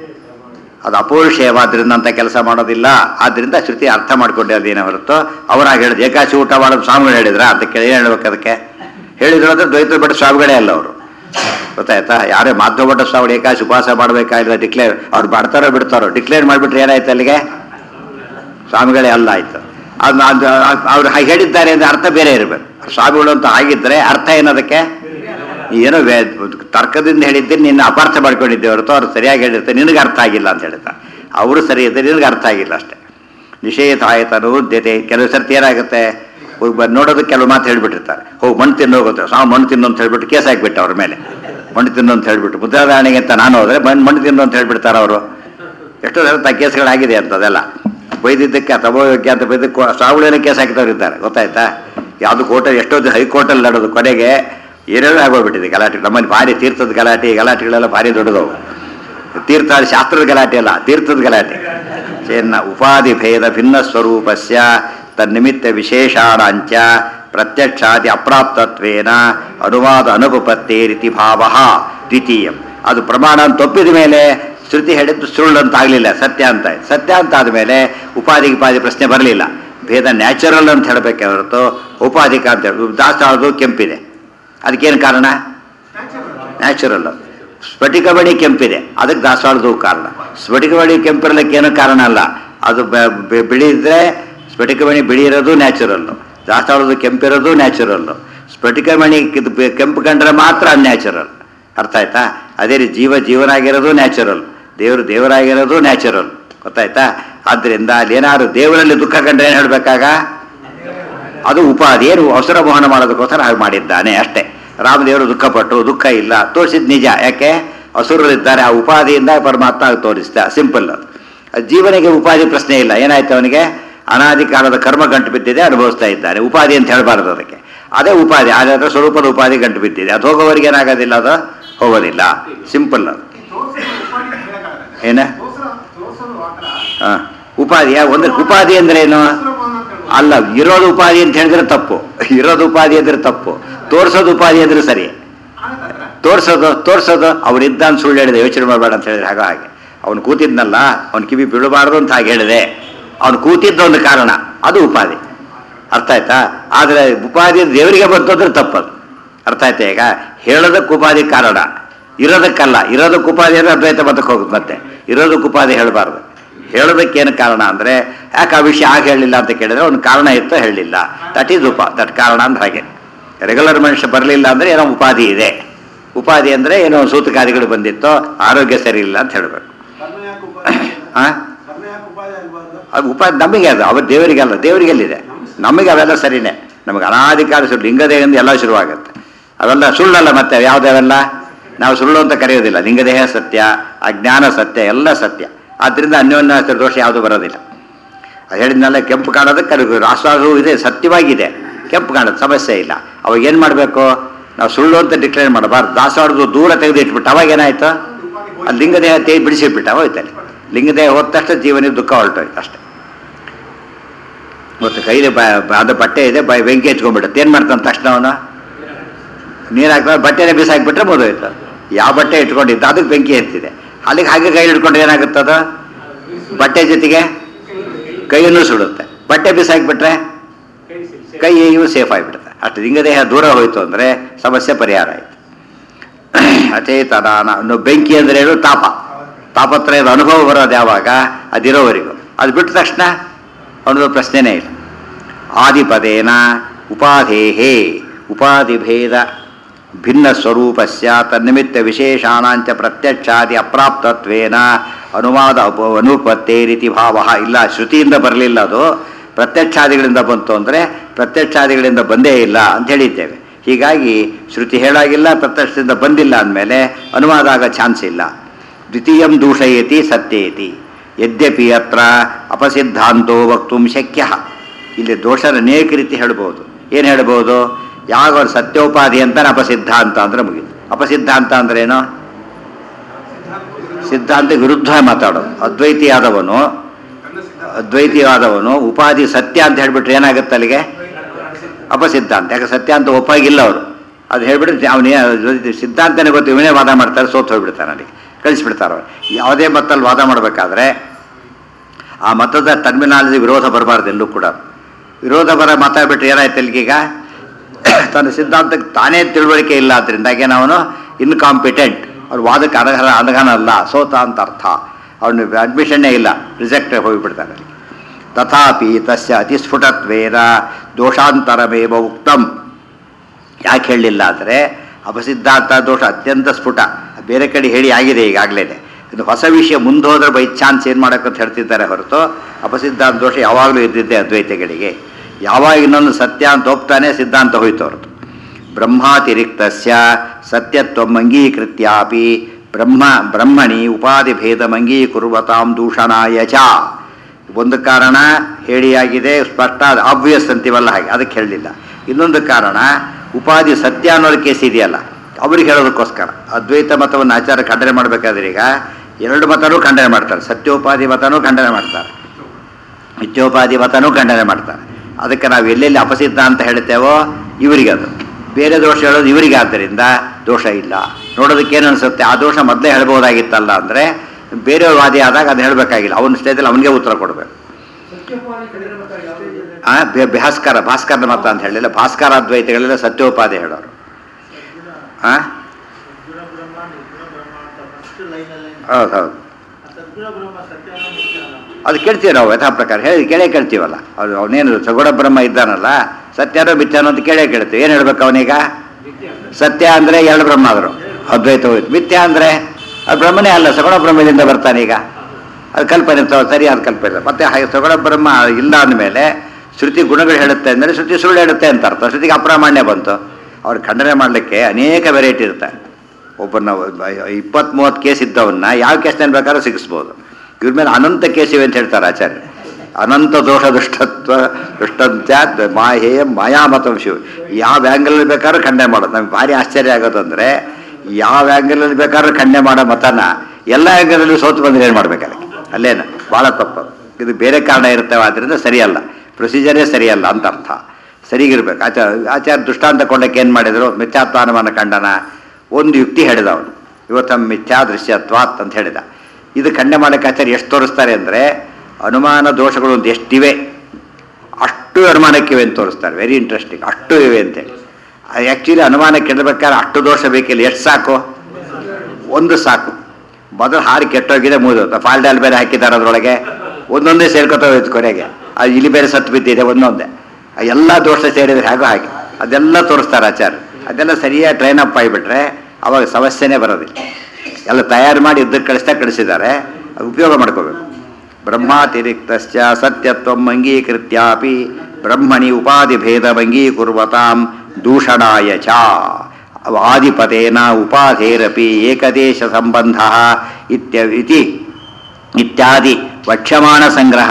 ಅದು ಅಪೌರುಷೇವಾದ್ರಿಂದ ಅಂತ ಕೆಲಸ ಮಾಡೋದಿಲ್ಲ ಆದ್ರಿಂದ ಶ್ರುತಿ ಅರ್ಥ ಮಾಡ್ಕೊಂಡೆ ಅದೇನೇ ಹೊರತು ಅವರಾಗ ಹೇಳಿದ್ರು ಏಕಾಶಿ ಊಟ ಮಾಡೋದು ಸ್ವಾಮಿಗಳು ಹೇಳಿದ್ರ ಅಂತ ಕೇಳಿ ಏನು ಹೇಳ್ಬೇಕು ಅದಕ್ಕೆ ಹೇಳಿದ್ರು ಅಂದ್ರೆ ದ್ವೈತ ಭಟ್ಟ ಸ್ವಾಮಿಗಳೇ ಅಲ್ಲ ಅವರು ಗೊತ್ತಾಯ್ತಾ ಯಾರೇ ಮಾಧವ ಭಟ್ಟ ಸ್ವಾಮಿ ಏಕಾಶಿ ಉಪವಾಸ ಮಾಡಬೇಕಾಗಿಲ್ಲ ಡಿಕ್ಲೇರ್ ಅವ್ರು ಮಾಡ್ತಾರೋ ಬಿಡ್ತಾರೋ ಡಿಕ್ಲೇರ್ ಮಾಡಿಬಿಟ್ರೆ ಏನಾಯ್ತು ಅಲ್ಲಿಗೆ ಸ್ವಾಮಿಗಳೇ ಅಲ್ಲ ಆಯ್ತು ಅದು ಅದು ಅವ್ರು ಹಾಗೆ ಹೇಳಿದ್ದಾರೆ ಅಂದ್ರೆ ಅರ್ಥ ಬೇರೆ ಇರಬೇಕು ಸ್ವಾಮಿಗಳು ಅಂತ ಆಗಿದ್ರೆ ಅರ್ಥ ಏನದಕ್ಕೆ ಏನೋ ವೇ- ತರ್ಕದಿಂದ ಹೇಳಿದ್ದೆ ನಿನ್ನ ಅಪಾರ್ಥ ಮಾಡ್ಕೊಂಡಿದ್ದೆ ಹೊರತು ಅವ್ರು ಸರಿಯಾಗಿ ಹೇಳಿರ್ತಾರೆ ನಿನಗೆ ಅರ್ಥ ಆಗಿಲ್ಲ ಅಂತ ಹೇಳ್ತಾರೆ ಅವರು ಸರಿ ಇದ್ದಾರೆ ನಿನಗೆ ಅರ್ಥ ಆಗಿಲ್ಲ ಅಷ್ಟೇ ನಿಷೇಧಾಯತನು ಉದ್ಯತೆ ಕೆಲವು ಸರ್ತಿ ಏನಾಗುತ್ತೆ ಹೋಗಿ ಬಂದು ನೋಡೋದಕ್ಕೆ ಕೆಲವು ಮಾತು ಹೇಳ್ಬಿಟ್ಟಿರ್ತಾರೆ ಹೋಗಿ ಮಣ್ಣು ತಿನ್ನು ಹೋಗುತ್ತೆ ಸಾವು ಮಣ್ಣು ತಿನ್ನು ಅಂತ ಹೇಳ್ಬಿಟ್ಟು ಕೇಸ್ ಹಾಕ್ಬಿಟ್ಟು ಅವ್ರ ಮೇಲೆ ಮಣ್ಣು ತಿನ್ನು ಅಂತ ಹೇಳ್ಬಿಟ್ಟು ಮುದ್ರಾಧಾರಣೆಗೆ ಅಂತ ನಾನು ಹೋದ್ರೆ ಮಣ್ಣು ಮಣ್ಣು ತಿನ್ನು ಅಂತ ಹೇಳ್ಬಿಡ್ತಾರೆ ಅವರು ಎಷ್ಟೋ ಸಲ ಕೇಸ್ಗಳಾಗಿದೆ ಅಂತ ಅದೆಲ್ಲ ಬೈದಿದ್ದಕ್ಕೆ ತಗೋಯೋಗ್ಯ ಅಂತ ಬೈದಕ್ಕೆ ಸಾವುಳೇನ ಕೇಸ್ ಹಾಕಿದವ್ರು ಇದ್ದಾರೆ ಗೊತ್ತಾಯ್ತಾ ಯಾವುದು ಕೋರ್ಟಲ್ಲಿ ಎಷ್ಟೋ ಹೈಕೋರ್ಟಲ್ಲಿ ನಡೆದು ಕೊನೆಗೆ ಏನೇನೋ ಆಗೋಗ್ಬಿಟ್ಟಿದೆ ಗಲಾಟೆ ನಮ್ಮಲ್ಲಿ ಭಾರಿ ತೀರ್ಥದ ಗಲಾಟೆ ಈ ಗಲಾಟೆಗಳೆಲ್ಲ ಭಾರಿ ದೊಡ್ಡದವು ತೀರ್ಥ ಶಾಸ್ತ್ರದ ಗಲಾಟೆ ಅಲ್ಲ ತೀರ್ಥದ ಗಲಾಟೆ ಚೇನ್ನ ಉಪಾಧಿ ಭೇದ ಭಿನ್ನ ಸ್ವರೂಪಸ್ಯ ತನ್ನಿಮಿತ್ತ ವಿಶೇಷಾಣಾಂಚ ಪ್ರತ್ಯಕ್ಷಾದಿ ಅಪ್ರಾಪ್ತತ್ವೇನ ಅನುವಾದ ಅನುಪಪತ್ತೇ ರೀತಿ ಭಾವ ದ್ವಿತೀಯಂ ಅದು ಪ್ರಮಾಣ ಅಂತ ಒಪ್ಪಿದ ಮೇಲೆ ಶ್ರುತಿ ಹೇಳಿದ್ದು ಸುಳ್ಳು ಅಂತ ಆಗಲಿಲ್ಲ ಸತ್ಯ ಅಂತ ಆಯ್ತು. ಸತ್ಯ ಅಂತ ಆದಮೇಲೆ ಉಪಾಧಿ ಉಪಾಧಿ ಪ್ರಶ್ನೆ ಬರಲಿಲ್ಲ ಭೇದ ನ್ಯಾಚುರಲ್ ಅಂತ ಹೇಳಬೇಕೆ ಹೊರತು ಉಪಾಧಿಕ ಅಂತ ಹೇಳಿ ದಾಸ್ತಾಳದು ಕೆಂಪಿದೆ ಅದಕ್ಕೇನು ಕಾರಣ ನ್ಯಾಚುರಲ್ ಸ್ಫಟಿಕ ಬಳಿ ಕೆಂಪಿದೆ ಅದಕ್ಕೆ ದಾಸವಾಳದ ಹೂ ಕಾರಣ ಸ್ಫಟಿಕ ಬಳಿ ಕೆಂಪಿರಲಿಕ್ಕೆ ಏನು ಕಾರಣ ಅಲ್ಲ ಅದು ಬ- ಬೆ- ಬಿಳಿ ಇದ್ರೆ ಸ್ಫಟಿಕ ಮಣಿ ಬಿಳಿ ಇರೋದು ನ್ಯಾಚುರಲ್ಲು ದಾಸವಾಳದ ಕೆಂಪಿರೋದು ನ್ಯಾಚುರಲ್ಲು ಸ್ಫಟಿಕ ಮಣಿ ಕಿದ್- ಬೆ- ಕೆಂಪು ಕಂಡ್ರೆ ಮಾತ್ರ ಅನ್ಯಾಚುರಲ್ ಅರ್ಥ ಆಯ್ತಾ ಅದೇ ರೀತಿ ಜೀವ ಜೀವನಾಗಿರೋದು ನ್ಯಾಚುರಲ್ ದೇವರು ದೇವರಾಗಿರೋದು ನ್ಯಾಚುರಲ್ ಗೊತ್ತಾಯ್ತಾ ಆದ್ದರಿಂದ ಅಲ್ಲಿ ಏನಾದ್ರು ದೇವರಲ್ಲಿ ದುಃಖ ಕಂಡ್ರೆ ಏನು ಹೇಳಬೇಕಾಗ ಅದು ಉಪಾಧಿ ಏನು ಅವಸರ ಮೋಹನ ಮಾಡೋದಕ್ಕೋಸ್ಕರ ಹಾಗೆ ಮಾಡಿದ್ದಾನೆ ಅಷ್ಟೇ ರಾಮದೇವರು ದುಃಖಪಟ್ಟು ದುಃಖ ಇಲ್ಲ ತೋರಿಸಿದ ನಿಜ ಯಾಕೆ ಅಸುರರಿದ್ದಾರೆ ಆ ಉಪಾಧಿಯಿಂದ ಪರಮಾತ್ಮ ತೋರಿಸಿದ ಸಿಂಪಲ್ ಅದು ಅದು ಜೀವನಿಗೆ ಉಪಾಧಿ ಪ್ರಶ್ನೆ ಇಲ್ಲ ಏನಾಯ್ತು ಅವನಿಗೆ ಅನಾದಿ ಕಾಲದ ಕರ್ಮ ಗಂಟು ಬಿದ್ದಿದೆ ಅನುಭವಿಸ್ತಾ ಇದ್ದಾನೆ ಉಪಾಧಿ ಅಂತ ಹೇಳಬಾರ್ದು ಅದಕ್ಕೆ ಅದೇ ಉಪಾಧಿ ಆದರೆ ಸ್ವರೂಪದ ಉಪಾಧಿ ಗಂಟು ಬಿದ್ದಿದೆ ಅದು ಹೋಗೋವರೆಗೆ ಏನಾಗೋದಿಲ್ಲ ಅದು ಹೋಗೋದಿಲ್ಲ ಸಿಂಪಲ್ ಅದು ಏನ ಹಾಂ ಉಪಾಧಿ ಒಂದು ಉಪಾಧಿ ಅಂದ್ರೆ ಏನು ಅಲ್ಲ ಇರೋದು ಉಪಾಧಿ ಅಂತ ಹೇಳಿದ್ರೆ ತಪ್ಪು ಇರೋದು ಉಪಾಧಿ ಅಂದ್ರೆ ತಪ್ಪು ತೋರ್ಸೋದು ಉಪಾಧಿ ಅಂದ್ರೆ ಸರಿ ತೋರ್ಸೋದು ತೋರ್ಸೋದು ಅವನಿದ್ದ ಅಂತ ಸುಳ್ಳು ಹೇಳಿದೆ ಯೋಚನೆ ಮಾಡಬೇಡ ಅಂತ ಹೇಳಿದ್ರೆ ಹಾಗ ಹಾಗೆ ಅವನು ಕೂತಿದ್ನಲ್ಲ ಅವನು ಕಿವಿ ಬೀಳಬಾರ್ದು ಅಂತ ಹಾಗೆ ಹೇಳಿದೆ ಅವನು ಕೂತಿದ್ದ ಒಂದು ಕಾರಣ ಅದು ಉಪಾಧಿ ಅರ್ಥ ಆಯ್ತಾ ಆದರೆ ಉಪಾಧಿ ದೇವರಿಗೆ ಬಂತು ಅಂದ್ರೆ ತಪ್ಪದು ಅರ್ಥ ಆಯ್ತಾ ಈಗ ಹೇಳೋದಕ್ಕೆ ಉಪಾಧಿ ಕಾರಣ ಇರೋದಕ್ಕಲ್ಲ ಇರೋದಕ್ಕೆ ಉಪಾಧಿ ಅಂದ್ರೆ ಅದ್ವೈತ ಮತಕ್ಕೆ ಹೋಗುತ್ತೆ ಮತ್ತೆ ಇರೋದಕ್ಕೆ ಉಪಾಧಿ ಹೇಳಬಾರ್ದು ಹೇಳೋದಕ್ಕೇನು ಕಾರಣ ಅಂದರೆ ಯಾಕೆ ಆ ವಿಷಯ ಆಗ ಹೇಳಲಿಲ್ಲ ಅಂತ ಕೇಳಿದ್ರೆ ಒಂದು ಕಾರಣ ಇತ್ತು ಹೇಳಲಿಲ್ಲ ದಟ್ ಈಸ್ ಉಪ ದಟ್ ಕಾರಣ ಅಂದ್ರೆ ಹಾಗೆ ರೆಗ್ಯುಲರ್ ಮನುಷ್ಯ ಬರಲಿಲ್ಲ ಅಂದರೆ ಏನೋ ಉಪಾಧಿ ಇದೆ ಉಪಾಧಿ ಅಂದರೆ ಏನೋ ಸೂತಕಾದಿಗಳು ಬಂದಿತ್ತು ಆರೋಗ್ಯ ಸರಿ ಇಲ್ಲ ಅಂತ ಹೇಳಬೇಕು ಹಾಂ ಅದು ಉಪಾಧಿ ನಮಗೆ ಅದು ಅವ್ರ ದೇವರಿಗಲ್ಲ ದೇವರಿಗೆಲ್ಲಿದೆ ನಮಗೆ ಅವೆಲ್ಲ ಸರಿನೇ ನಮಗೆ ಅನಾಧಿಕಾರ ಶುರು ಲಿಂಗದೇಹದಿಂದ ಎಲ್ಲ ಶುರುವಾಗುತ್ತೆ ಅವೆಲ್ಲ ಸುಳ್ಳಲ್ಲ ಮತ್ತೆ ಯಾವುದವೆಲ್ಲ ನಾವು ಸುಳ್ಳು ಅಂತ ಕರೆಯೋದಿಲ್ಲ ಲಿಂಗದೇಹ ಸತ್ಯ ಅಜ್ಞಾನ ಸತ್ಯ ಎಲ್ಲ ಸತ್ಯ ಆದ್ದರಿಂದ ಅನ್ಯೋನ್ಯ ದೋಷ ಯಾವುದು ಬರೋದಿಲ್ಲ ಅದು ಹೇಳಿದ್ನಲ್ಲ ಕೆಂಪು ಕಾಣೋದಕ್ಕೆ ಅದು ರಾಷ್ಟ್ರವೂ ಇದೆ ಸತ್ಯವಾಗಿದೆ ಕೆಂಪು ಕಾಣೋದು ಸಮಸ್ಯೆ ಇಲ್ಲ ಅವಾಗ ಏನು ಮಾಡಬೇಕು ನಾವು ಸುಳ್ಳು ಅಂತ ಡಿಕ್ಲೇರ್ ಮಾಡಬಾರ್ದು ದಾಸವಾಡದು ದೂರ ತೆಗೆದು ಇಟ್ಬಿಟ್ಟು ಅವಾಗ ಏನಾಯ್ತು ಅಲ್ಲಿ ಲಿಂಗದೇಹ ತೇ ಬಿಡಿಸಿಬಿಟ್ಟ ಹೋಯ್ತಲ್ಲಿ ಲಿಂಗದೇಹ ಹೋದ ತಕ್ಷಣ ಜೀವನಿಗೆ ದುಃಖ ಹೊರಟೋಯ್ತು ಅಷ್ಟೇ ಮತ್ತು ಕೈಲಿ ಬ ಬ- ಅದು ಬಟ್ಟೆ ಇದೆ ಬೈ ಬೆಂಕಿ ಹಚ್ಕೊಂಡ್ಬಿಡುತ್ತೆ ಏನು ಮಾಡ್ತಾನೆ ತಕ್ಷಣ ಅವನು ನೀರು ಹಾಕ್ತಾರೆ ಬಟ್ಟೆನೇ ಬಿಸಾಕ್ಬಿಟ್ರೆ ಮುಗಿದೋಯ್ತು ಯಾವ ಬಟ್ಟೆ ಇಟ್ಕೊಂಡಿದ್ದು ಅದಕ್ಕೆ ಬೆಂಕಿ ಎತ್ತಿದೆ ಅಲ್ಲಿಗೆ ಹಾಗೆ ಕೈ ಹಿಡ್ಕೊಂಡ್ರೆ ಏನಾಗುತ್ತದ ಬಟ್ಟೆ ಜೊತೆಗೆ ಕೈಯನ್ನು ಸುಡುತ್ತೆ ಬಟ್ಟೆ ಬಿಸಾಕ್ಬಿಟ್ರೆ ಕೈ ಇವು ಸೇಫ್ ಆಗಿಬಿಡುತ್ತೆ ಅಷ್ಟು ಲಿಂಗದೇಹ ದೂರ ಹೋಯ್ತು ಅಂದರೆ ಸಮಸ್ಯೆ ಪರಿಹಾರ ಆಯಿತು ಅಚೇತನಾನ ಇನ್ನು ಬೆಂಕಿ ಅಂದ್ರೆ ಏನು ತಾಪ ತಾಪತ್ರಯದ ಅನುಭವ ಬರೋದು ಯಾವಾಗ ಅದಿರೋವರೆಗೂ ಅದು ಬಿಟ್ಟ ತಕ್ಷಣ ಅವನದು ಪ್ರಶ್ನೆನೇ ಇಲ್ಲ ಆದಿಪದೇನ ಉಪಾಧೇಹೇ ಉಪಾಧಿಭೇದ ಭಿನ್ನ ಸ್ವರೂಪಸ್ಯ ತನ್ನಿಮಿತ್ತ ವಿಶೇಷಾಣಾಂಚ ಪ್ರತ್ಯಕ್ಷಾದಿ ಅಪ್ರಾಪ್ತತ್ವೇನ ಅನುವಾದ ಉಪ ಅನುಪತ್ತೇ ರೀತಿ ಭಾವ ಇಲ್ಲ ಶ್ರುತಿಯಿಂದ ಬರಲಿಲ್ಲ ಅದು ಪ್ರತ್ಯಕ್ಷಾದಿಗಳಿಂದ ಬಂತು ಅಂದರೆ ಪ್ರತ್ಯಕ್ಷಾದಿಗಳಿಂದ ಬಂದೇ ಇಲ್ಲ ಅಂತ ಹೇಳಿದ್ದೇವೆ ಹೀಗಾಗಿ ಶ್ರುತಿ ಹೇಳಾಗಿಲ್ಲ ಪ್ರತ್ಯಕ್ಷದಿಂದ ಬಂದಿಲ್ಲ ಅಂದಮೇಲೆ ಅನುವಾದ ಆಗೋ ಚಾನ್ಸ್ ಇಲ್ಲ ದ್ವಿತೀಯಂ ದೂಷಯತಿ ಸತ್ಯೇತಿ ಯದ್ಯಪಿ ಅತ್ರ ಅಪಸಿದ್ಧಾಂತೋ ವಕ್ತು ಶಕ್ಯ ಇಲ್ಲಿ ದೋಷನ ಅನೇಕ ರೀತಿ ಹೇಳ್ಬೋದು ಏನು ಹೇಳ್ಬೋದು ಯಾವ ಒಂದು ಸತ್ಯೋಪಾಧಿ ಅಂತ ಅಪಸಿದ್ಧಾಂತ ಅಂದ್ರೆ ಮುಗಿತು ಅಪಸಿದ್ಧಾಂತ ಅಂದ್ರೆ ಏನು ಸಿದ್ಧಾಂತ ವಿರುದ್ಧ ಮಾತಾಡೋದು ಅದ್ವೈತಿಯಾದವನು ಅದ್ವೈತಿಯಾದವನು ಉಪಾಧಿ ಸತ್ಯ ಅಂತ ಹೇಳ್ಬಿಟ್ರೆ ಏನಾಗುತ್ತೆ ಅಲ್ಲಿಗೆ ಅಪಸಿದ್ಧಾಂತ ಯಾಕೆ ಸತ್ಯ ಅಂತ ಒಪ್ಪಾಗಿಲ್ಲ ಅವರು ಅದು ಹೇಳ್ಬಿಟ್ರೆ ಅವನೇ ಸಿದ್ಧಾಂತನೇ ಗೊತ್ತು ಇವನೇ ವಾದ ಮಾಡ್ತಾರೆ ಸೋತು ಹೋಗ್ಬಿಡ್ತಾನೆ ಅಲ್ಲಿಗೆ ಕಳಿಸ್ಬಿಡ್ತಾರೆ ಅವ್ರು ಯಾವುದೇ ಮತ್ತಲ್ಲಿ ವಾದ ಮಾಡಬೇಕಾದ್ರೆ ಆ ಮತದ ಟರ್ಮಿನಾಲಜಿ ವಿರೋಧ ಬರಬಾರ್ದು ಎಲ್ಲೂ ಕೂಡ ವಿರೋಧ ಬರ ಮಾತಾಡ್ಬಿಟ್ರೆ ಏನಾಯ್ತು ಅಲ್ಲಿಗೀಗ ತನ್ನ ಸಿದ್ಧಾಂತಕ್ಕೆ ತಾನೇ ತಿಳುವಳಿಕೆ ಇಲ್ಲ ಅದರಿಂದಾಗಿ ಅವನು ಇನ್ಕಾಂಪಿಟೆಂಟ್ ಅವ್ರು ವಾದಕ್ಕೆ ಅನರ್ಹ ಅನರ್ಹನಲ್ಲ ಸೋತ ಅಂತ ಅರ್ಥ ಅವನು ಅಡ್ಮಿಷನ್ನೇ ಇಲ್ಲ ರಿಜೆಕ್ಟ್ ಹೋಗಿಬಿಡ್ತಾನೆ ತಥಾಪಿ ತಸ್ಯ ಅತಿಸ್ಫುಟತ್ವೇನ ದೋಷಾಂತರಮೇವ ಉಕ್ತಂ ಯಾಕೆ ಹೇಳಲಿಲ್ಲ ಅಂದರೆ ಅಪಸಿದ್ಧಾಂತ ದೋಷ ಅತ್ಯಂತ ಸ್ಫುಟ ಬೇರೆ ಕಡೆ ಹೇಳಿ ಆಗಿದೆ ಈಗಾಗಲೇ ಇದು ಹೊಸ ವಿಷಯ ಮುಂದೋದ್ರೆ ಬೈ ಚಾನ್ಸ್ ಏನು ಮಾಡೋಕ್ಕಂತ ಹೇಳ್ತಿದ್ದಾರೆ ಹೊರತು ಅಪಸಿದ್ಧಾಂತ ದೋಷ ಯಾವಾಗಲೂ ಇದ್ದಿದ್ದೆ ಅದ್ವೈತಗಳಿಗೆ ಯಾವಾಗ ಇನ್ನೊಂದು ಸತ್ಯ ಅಂತ ಒಪ್ತಾನೆ ಸಿದ್ಧಾಂತ ಹೋಯ್ತು ಹೊರತು ಬ್ರಹ್ಮಾತಿರಿಕ್ತಸ್ಯ ಸತ್ಯತ್ವಂ ಅಂಗೀಕೃತ್ಯಾಪಿ ಬ್ರಹ್ಮ ಬ್ರಹ್ಮಣಿ ಉಪಾಧಿ ಭೇದಮಂಗೀಕುರ್ವತಾಂ ದೂಷಣಾಯ ಚ ಒಂದು ಕಾರಣ ಹೇಳಿಯಾಗಿದೆ ಸ್ಪಷ್ಟ ಆಬ್ವಿಯಸ್ ಅಂತೀವಲ್ಲ ಹಾಗೆ ಅದಕ್ಕೆ ಹೇಳಲಿಲ್ಲ ಇನ್ನೊಂದು ಕಾರಣ ಉಪಾಧಿ ಸತ್ಯ ಅನ್ನೋದು ಕೇಸ್ ಇದೆಯಲ್ಲ ಅವ್ರಿಗೆ ಹೇಳೋದಕ್ಕೋಸ್ಕರ ಅದ್ವೈತ ಮತವನ್ನು ಆಚಾರ ಖಂಡನೆ ಮಾಡಬೇಕಾದ್ರೆ ಈಗ ಎರಡು ಮತನೂ ಖಂಡನೆ ಮಾಡ್ತಾರೆ ಸತ್ಯೋಪಾಧಿ ಮತನೂ ಖಂಡನೆ ಮಾಡ್ತಾರೆ ನಿತ್ಯೋಪಾಧಿ ಮತನೂ ಖಂಡನೆ ಮಾಡ್ತಾರೆ ಅದಕ್ಕೆ ನಾವು ಎಲ್ಲೆಲ್ಲಿ ಅಪಸಿದ್ಧ ಅಂತ ಹೇಳ್ತೇವೋ ಇವರಿಗೆ ಅದು ಬೇರೆ ದೋಷ ಹೇಳೋದು ಇವರಿಗೆ ಆದ್ದರಿಂದ ದೋಷ ಇಲ್ಲ ನೋಡೋದಕ್ಕೆ ಏನು ಅನಿಸುತ್ತೆ ಆ ದೋಷ ಮೊದಲೇ ಹೇಳ್ಬೋದಾಗಿತ್ತಲ್ಲ ಅಂದರೆ ಬೇರೆ ವಾದಿ ಆದಾಗ ಅದು ಹೇಳಬೇಕಾಗಿಲ್ಲ ಅವನ ಸ್ಟೇಜಲ್ಲಿ ಅವನಿಗೆ ಉತ್ತರ ಕೊಡಬೇಕು ಆ ಬೆ- ಭಾಸ್ಕರ ಭಾಸ್ಕರನ ಮತ ಅಂತ ಹೇಳಿಲ್ಲ ಭಾಸ್ಕರ ಅದ್ವೈತಗಳೆಲ್ಲ ಸತ್ಯೋಪಾಧಿ ಹೇಳೋರು ಆ ಸದ್ಗುಣ ಬ್ರಹ್ಮ ನಿರ್ಗುಣ ಬ್ರಹ್ಮ ಅಂತ ಫಸ್ಟ್ ಲೈನಲ್ಲಿ ಹೌದು ಹೌದು ಸದ್ಗುಣ ಬ್ರಹ್ಮ ಸತ್ಯ ಅನ್ನೋ ಮುಖ್ಯ ಅಲ್ಲ ಅದು ಕೇಳ್ತೀವಿ ನಾವು ಯಥಾ ಪ್ರಕಾರ ಹೇಳಿ ಕೇಳೇ ಕೇಳ್ತೀವಲ್ಲ ಅವ್ರು ಅವನೇನು ಸಗುಣ ಬ್ರಹ್ಮ ಇದ್ದಾನಲ್ಲ ಸತ್ಯನೋ ಮಿಥ್ಯಾನೋ ಅಂತ ಕೇಳೇ ಕೇಳ್ತೀವಿ ಏನು ಹೇಳ್ಬೇಕು ಅವನೀಗ ಸತ್ಯ ಅಂದರೆ ಎರಡು ಬ್ರಹ್ಮ ಆದರು ಅದ್ವೈತ ಹೋಯ್ತು ಮಿಥ್ಯ ಅಂದರೆ ಅದು ಬ್ರಹ್ಮನೇ ಅಲ್ಲ ಸಗುಣ ಬ್ರಹ್ಮದಿಂದ ಬರ್ತಾನೆ ಈಗ ಅದು ಕಲ್ಪನೆ ತ- ಸರಿಯಾದ ಕಲ್ಪನೆ ಮತ್ತೆ ಹಾಗೆ ಸಗುಣ ಬ್ರಹ್ಮ ಇಲ್ಲ ಅಂದಮೇಲೆ ಶ್ರುತಿ ಗುಣಗಳು ಹೇಳುತ್ತೆ ಅಂದರೆ ಶ್ರುತಿ ಸುಳ್ಳು ಹೇಳುತ್ತೆ ಅಂತ ಅರ್ಥ ಶ್ರುತಿಗೆ ಅಪ್ರಾಮಾಣ್ಯ ಬಂತು ಅವ್ರು ಖಂಡನೆ ಮಾಡಲಿಕ್ಕೆ ಅನೇಕ ವೆರೈಟಿ ಇರ್ತಾರೆ ಒಬ್ಬರನ್ನ ಇಪ್ಪತ್ತ್ ಮೂವತ್ತು ಕೇಸ್ ಇದ್ದವನ್ನ ಯಾವ ಕೇಸ್ನಲ್ಲಿ ಬೇಕಾದ್ರೂ ಸಿಗಿಸ್ಬೋದು ಇವ್ರ ಮೇಲೆ ಅನಂತ ಕೇಸ್ ಇವೆ ಅಂತ ಹೇಳ್ತಾರೆ ಆಚಾರ್ಯ ಅನಂತ ದೋಷ ದುಷ್ಟತ್ವ ದುಷ್ಟಂತ್ಯ ಮಾಹೇ ಮಾಯಾಮತಂ ಶಿವ ಯಾವ ಆ್ಯಂಗಲಲ್ಲಿ ಬೇಕಾದ್ರೂ ಖಂಡನೆ ಮಾಡೋದು ನಮ್ಗೆ ಭಾರಿ ಆಶ್ಚರ್ಯ ಆಗೋದಂದ್ರೆ ಯಾವ ಆ್ಯಂಗಲಲ್ಲಿ ಬೇಕಾದ್ರೂ ಖಂಡನೆ ಮಾಡೋ ಮತನ ಎಲ್ಲ ಆ್ಯಂಗಲಲ್ಲಿ ಸೋತು ಬಂದ್ರೆ ಏನು ಮಾಡ್ಬೇಕಾದ್ರೆ ಅಲ್ಲೇನ ಭಾಳ ತಪ್ಪು ಇದು ಬೇರೆ ಕಾರಣ ಇರ್ತವೆ ಆದ್ದರಿಂದ ಸರಿಯಲ್ಲ ಪ್ರೊಸೀಜರೇ ಸರಿಯಲ್ಲ ಅಂತ ಅರ್ಥ ಸರಿಗಿರ್ಬೇಕು ಆಚಾರ ಆಚಾರ ದೃಷ್ಟಾಂತ ಕೊಳ್ಳಕ್ಕೆ ಏನು ಮಾಡಿದರು ಮಿಥ್ಯಾತ್ವಾನುಮಾನ ಖಂಡನ ಒಂದು ಯುಕ್ತಿ ಹೇಳಿದ ಅವನು ಇವತ್ತು ಮಿಥ್ಯಾ ದೃಶ್ಯತ್ವಾತ್ ಅಂತ ಹೇಳಿದ ಇದು ಖಂಡನೆ ಮಾಡಕ್ಕೆ ಆಚಾರ್ಯ ಎಷ್ಟು ತೋರಿಸ್ತಾರೆ ಅಂದರೆ ಅನುಮಾನ ದೋಷಗಳು ಒಂದು ಎಷ್ಟಿವೆ ಅಷ್ಟು ಅನುಮಾನಕ್ಕಿವೆ ಅಂತ ತೋರಿಸ್ತಾರೆ ವೆರಿ ಇಂಟ್ರೆಸ್ಟಿಂಗ್ ಅಷ್ಟು ಇವೆ ಅಂತೇಳಿ ಆ್ಯಕ್ಚುಲಿ ಅನುಮಾನ ಕೆಡಬೇಕಾದ್ರೆ ಅಷ್ಟು ದೋಷ ಬೇಕಿಲ್ಲ ಎಷ್ಟು ಸಾಕು ಒಂದು ಸಾಕು ಮೊದಲು ಹಾರಿ ಕೆಟ್ಟೋಗಿದೆ ಮುಗಿದೋತ ಫಾಲ್ಡಾಲ್ ಬೇರೆ ಹಾಕಿದ್ದಾರೆ ಅದರೊಳಗೆ ಒಂದೊಂದೇ ಸೇರ್ಕೊತಾ ಹೋಯ್ತು ಕೊನೆಗೆ ಅದು ಇಲ್ಲಿ ಬೇರೆ ಸತ್ತು ಬಿದ್ದಿದೆ ಒಂದೊಂದೇ ಆ ಎಲ್ಲ ದೋಷ ಸೇರಿದ್ರೆ ಹೇಗೋ ಹಾಗೆ ಅದೆಲ್ಲ ತೋರಿಸ್ತಾರೆ ಆಚಾರ ಅದೆಲ್ಲ ಸರಿಯಾಗಿ ಟ್ರೈನ್ ಅಪ್ ಆಗಿಬಿಟ್ರೆ ಅವಾಗ ಸಮಸ್ಯೆನೇ ಬರೋದಿಲ್ಲ ಎಲ್ಲ ತಯಾರು ಮಾಡಿ ಯುದ್ಧಕ್ಕೆ ಕಳಿಸ್ತಾ ಕಳಿಸಿದ್ದಾರೆ ಅದು ಉಪಯೋಗ ಮಾಡ್ಕೋಬೇಕು ಬ್ರಹ್ಮಾತಿರಿಕ್ತಶ್ಚ ಸತ್ಯತ್ವಂ ಅಂಗೀಕೃತ್ಯಾಪಿ ಬ್ರಹ್ಮಣಿ ಉಪಾಧಿ ಭೇದ ಅಂಗೀಕುರ್ವತಾಂ ದೂಷಣಾಯ ಚ ಆದಿಪದೇನ ಉಪಾಧೇರಪಿ ಏಕದೇಶ ಸಂಬಂಧ ಇತ್ಯ ಇತಿ ಇತ್ಯಾದಿ ವಕ್ಷ್ಯಮಾಣ ಸಂಗ್ರಹ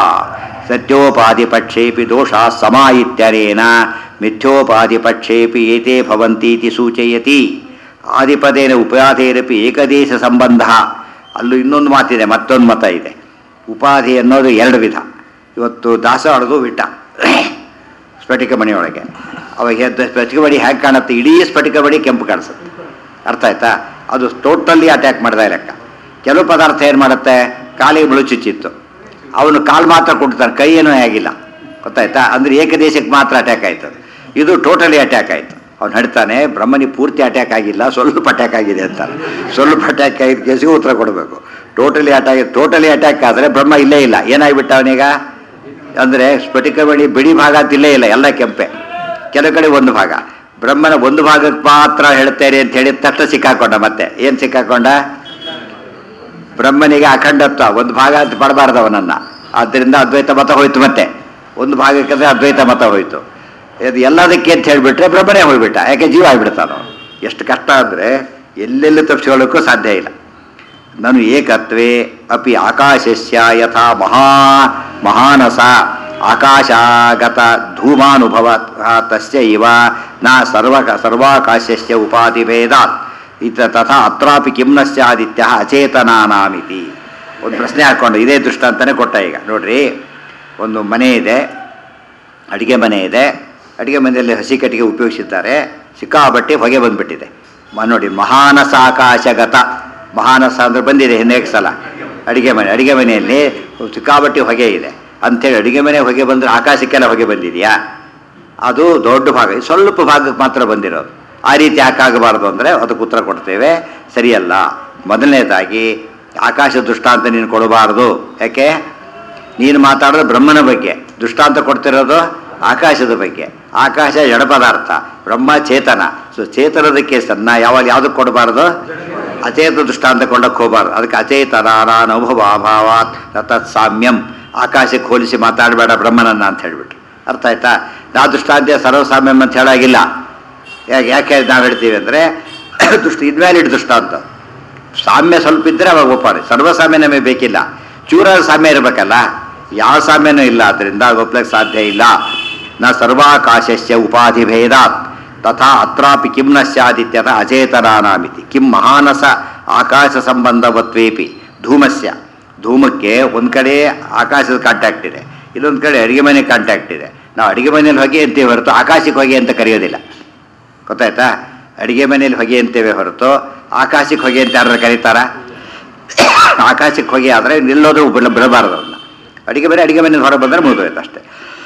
ಸತ್ಯೋಪಾಧಿಪಕ್ಷೇಪಿ ದೋಷ ಸಮ ಇತ್ಯನೇನ ಮಿಥ್ಯೋಪಾಧಿಪಕ್ಷೇಪಿ ಏತೆ ಭವಂತೀತಿ ಸೂಚಯತಿ ಆದಿಪದೇನ ಉಪಾಧೇರಪಿ ಏಕದೇಶ ಸಂಬಂಧ ಅಲ್ಲೂ ಇನ್ನೊಂದು ಮಾತಿದೆ ಮತ್ತೊಂದು ಮತ ಇದೆ ಉಪಾಧಿ ಅನ್ನೋದು ಎರಡು ವಿಧ ಇವತ್ತು ದಾಸ ಹೊಡೆದು ಬಿಟ್ಟ ಸ್ಫಟಿಕ ಮಣಿಯೊಳಗೆ ಅವಾಗ ಎದ್ದು ಸ್ಫಟಿಕ ಬಡಿ ಹೇಗೆ ಕಾಣುತ್ತೆ ಇಡೀ ಸ್ಫಟಿಕ ಬಡಿ ಕೆಂಪು ಕಾಣಿಸುತ್ತೆ ಅರ್ಥ ಆಯ್ತಾ ಅದು ಟೋಟಲಿ ಅಟ್ಯಾಕ್ ಮಾಡಿದ ಲೆಕ್ಕ ಕೆಲವು ಪದಾರ್ಥ ಏನು ಮಾಡುತ್ತೆ ಕಾಲಿಗೆ ಮುಳುಚುಚ್ಚಿತ್ತು ಅವನು ಕಾಲು ಮಾತ್ರ ಕೊಡ್ತಾನೆ ಕೈ ಏನೂ ಆಗಿಲ್ಲ ಗೊತ್ತಾಯ್ತಾ ಅಂದರೆ ಏಕದೇಶಕ್ಕೆ ಮಾತ್ರ ಅಟ್ಯಾಕ್ ಆಯ್ತು ಅದು. ಇದು ಟೋಟಲಿ ಅಟ್ಯಾಕ್ ಆಯಿತು ಅವ್ನು ಹೇಳ್ತಾನೆ ಬ್ರಹ್ಮನಿ ಪೂರ್ತಿ ಅಟ್ಯಾಕ್ ಆಗಿಲ್ಲ ಸ್ವಲ್ಪ ಅಟ್ಯಾಕ್ ಆಗಿದೆ ಅಂತಾನೆ ಸ್ವಲ್ಪ ಅಟ್ಯಾಕ್ ಆಗಿದ್ದ ಕೇಸಿಗೆ ಉತ್ತರ ಕೊಡಬೇಕು ಟೋಟಲಿ ಅಟ್ಯಾಕ್ ಟೋಟಲಿ ಅಟ್ಯಾಕ್ ಆದರೆ ಬ್ರಹ್ಮ ಇಲ್ಲೇ ಇಲ್ಲ ಏನಾಗ್ಬಿಟ್ಟ ಅವನೀಗ ಅಂದರೆ ಸ್ಫಟಿಕ ಬಳಿ ಬಿಡಿ ಭಾಗ ಅಂತ ಇಲ್ಲೇ ಇಲ್ಲ ಎಲ್ಲ ಕೆಂಪೆ ಕೆಲವು ಕಡೆ ಒಂದು ಭಾಗ ಬ್ರಹ್ಮನ ಒಂದು ಭಾಗಕ್ಕೆ ಮಾತ್ರ ಹೇಳ್ತೇನೆ ಅಂತ ಹೇಳಿದ ತಕ್ಷಣ ಸಿಕ್ಕಾಕೊಂಡ ಮತ್ತೆ ಏನು ಸಿಕ್ಕಾಕೊಂಡ ಬ್ರಹ್ಮನಿಗೆ ಅಖಂಡತ್ವ ಒಂದು ಭಾಗ ಅಂತ ಪಡಬಾರ್ದು ಅವನನ್ನ ಆದ್ದರಿಂದ ಅದ್ವೈತ ಮತ ಹೋಯ್ತು ಮತ್ತೆ ಒಂದು ಭಾಗಕ್ಕೆ ಅದ್ವೈತ ಮತ ಹೋಯ್ತು ಇದು ಎಲ್ಲದಕ್ಕೆ ಅಂತ ಹೇಳಿಬಿಟ್ರೆ ಬ್ರಹ್ಮನೇ ಹೋಗ್ಬಿಟ್ಟ ಯಾಕೆ ಜೀವ ಆಗಿಬಿಡ್ತಾನ ಎಷ್ಟು ಕಷ್ಟ ಅಂದರೆ ಎಲ್ಲೆಲ್ಲಿ ತಪ್ಪಿಸ್ಕೊಳ್ಳೋಕ್ಕೂ ಸಾಧ್ಯ ಇಲ್ಲ ನಾನು ಏಕತ್ವೇ ಅಪಿ ಆಕಾಶಸ್ಯ ಯಥಾ ಮಹಾ ಮಹಾನಸ ಆಕಾಶಾಗತ ಧೂಮಾನುಭವ ತಸ್ಯ ಇವ ನ ಸರ್ವ ಸರ್ವಾಕಾಶಸ್ಯ ಉಪಾಧಿಭೇದಾತ್ ಇತ ತಥಾ ಅತ್ರಾಪಿ ಕಿಮ್ನ ಸ್ಯಾದಿತ್ಯ ಅಚೇತನಾನಾಮಿತಿ ಒಂದು ಪ್ರಶ್ನೆ ಹಾಕ್ಕೊಂಡು ಇದೇ ದೃಷ್ಟಾಂತನೇ ಕೊಟ್ಟ ಈಗ ನೋಡ್ರಿ ಒಂದು ಮನೆ ಇದೆ ಅಡಿಗೆ ಮನೆ ಇದೆ ಅಡಿಗೆ ಮನೆಯಲ್ಲಿ ಹಸಿ ಕಟ್ಟಿಗೆ ಉಪಯೋಗಿಸಿದ್ದಾರೆ ಸಿಕ್ಕಾಬಟ್ಟೆ ಹೊಗೆ ಬಂದ್ಬಿಟ್ಟಿದೆ ಮ- ನೋಡಿ ಮಹಾನಸ ಆಕಾಶಗತ ಮಹಾನಸ ಅಂದ್ರೆ ಬಂದಿದೆ ಹಿಂದೇಕ್ ಸಲ ಅಡಿಗೆ ಮನೆ ಅಡಿಗೆ ಮನೆಯಲ್ಲಿ ಸಿಕ್ಕಾಬಟ್ಟೆ ಹೊಗೆ ಇದೆ ಅಂಥೇಳಿ ಅಡಿಗೆ ಮನೆ ಹೊಗೆ ಬಂದರೆ ಆಕಾಶಕ್ಕೆಲ್ಲ ಹೊಗೆ ಬಂದಿದೆಯಾ ಅದು ದೊಡ್ಡ ಭಾಗ ಇದು ಸ್ವಲ್ಪ ಭಾಗಕ್ಕೆ ಮಾತ್ರ ಬಂದಿರೋದು ಆ ರೀತಿ ಯಾಕಾಗಬಾರ್ದು ಅಂದರೆ ಅದಕ್ಕೆ ಉತ್ತರ ಕೊಡ್ತೇವೆ ಸರಿಯಲ್ಲ ಮೊದಲನೇದಾಗಿ ಆಕಾಶ ದೃಷ್ಟಾಂತ ನೀನು ಕೊಡಬಾರ್ದು ಯಾಕೆ ನೀನು ಮಾತಾಡೋದು ಬ್ರಹ್ಮನ ಬಗ್ಗೆ ದೃಷ್ಟಾಂತ ಕೊಡ್ತಿರೋದು ಆಕಾಶದ ಬಗ್ಗೆ ಆಕಾಶ ಜಡ ಪದಾರ್ಥ ಬ್ರಹ್ಮ ಚೇತನ ಸೊ ಚೇತನದ ಕೇಸನ್ನ ಯಾವಾಗ ಯಾವುದಕ್ಕೆ ಕೊಡಬಾರ್ದು ಅಚೇತ ದೃಷ್ಟಾಂತ ಕೊಂಡಕ್ಕೆ ಹೋಗಬಾರ್ದು ಅದಕ್ಕೆ ಅಚೇತನಾನ ಅನುಭವ ಅಭಾವಾತ್ ತತ್ ಸಾಮ್ಯಂ ಆಕಾಶಕ್ಕೆ ಹೋಲಿಸಿ ಮಾತಾಡಬೇಡ ಬ್ರಹ್ಮನನ್ನ ಅಂತ ಹೇಳ್ಬಿಟ್ರು ಅರ್ಥ ಆಯ್ತಾ ನಾವು ದೃಷ್ಟಾಂತ ಸರ್ವಸಾಮ್ಯಂ ಅಂತ ಹೇಳಾಗಿಲ್ಲ ಯಾಕೆ ಯಾಕೆ ನಾವು ಹೇಳ್ತೀವಿ ಅಂದರೆ ದುಷ್ಟ ಇನ್ವ್ಯಾಲಿಡ್ ದೃಷ್ಟಾಂತ ಸಾಮ್ಯ ಸ್ವಲ್ಪ ಇದ್ದರೆ ಅವಾಗ ಒಪ್ಪಾರೆ ಸರ್ವಸಾಮ್ಯ ನಮಗೆ ಬೇಕಿಲ್ಲ ಚೂರ ಸಾಮ್ಯ ಇರಬೇಕಲ್ಲ ಯಾವ ಸಾಮ್ಯನೂ ಇಲ್ಲ ಅದರಿಂದ ಅದು ಒಪ್ಲಕ್ಕೆ ಸಾಧ್ಯ ಇಲ್ಲ ನ ಸರ್ವಾಕಾಶಸ್ಯ ಉಪಾಧಿ ಭೇದಾತ್ ತಥಾ ಅತ್ರಾಪಿ ಕಿಂ ನ ಸ್ಯಾದಿತ್ಯತ ಅಚೇತನಾನಾಮಿತಿ ಕಿಂ ಮಹಾನಸ ಆಕಾಶ ಸಂಬಂಧವತ್ವೇಪಿ ಧೂಮಸ್ಯ ಧೂಮಕ್ಕೆ ಒಂದು ಕಡೆ ಆಕಾಶದ ಕಾಂಟ್ಯಾಕ್ಟ್ ಇದೆ ಇನ್ನೊಂದು ಕಡೆ ಅಡಿಗೆ ಮನೆ ಕಾಂಟ್ಯಾಕ್ಟ್ ಇದೆ ನಾವು ಅಡಿಗೆ ಮನೆಯಲ್ಲಿ ಹೊಗೆ ಅಂತೀವಿ ಹೊರತು ಆಕಾಶಕ್ಕೆ ಹೊಗೆ ಅಂತ ಕರೆಯೋದಿಲ್ಲ ಗೊತ್ತಾಯ್ತಾ ಅಡಿಗೆ ಮನೆಯಲ್ಲಿ ಹೊಗೆ ಅಂತೇವೆ ಹೊರತು ಆಕಾಶಕ್ಕೆ ಹೊಗೆ ಅಂತ ಯಾರು ಕರೀತಾರ ಆಕಾಶಕ್ಕೆ ಹೊಗೆ ಆದರೆ ನಿಲ್ಲೋದು ಬಿಡ ಬಿಡಬಾರದು ಅವನ್ನ ಅಡಿಗೆ ಮನೆ ಅಡಿಗೆ ಮನೆಯಲ್ಲಿ ಹೊರ ಬಂದರೆ ಮುಗಿದೋಯ್ತು ಅಷ್ಟೇ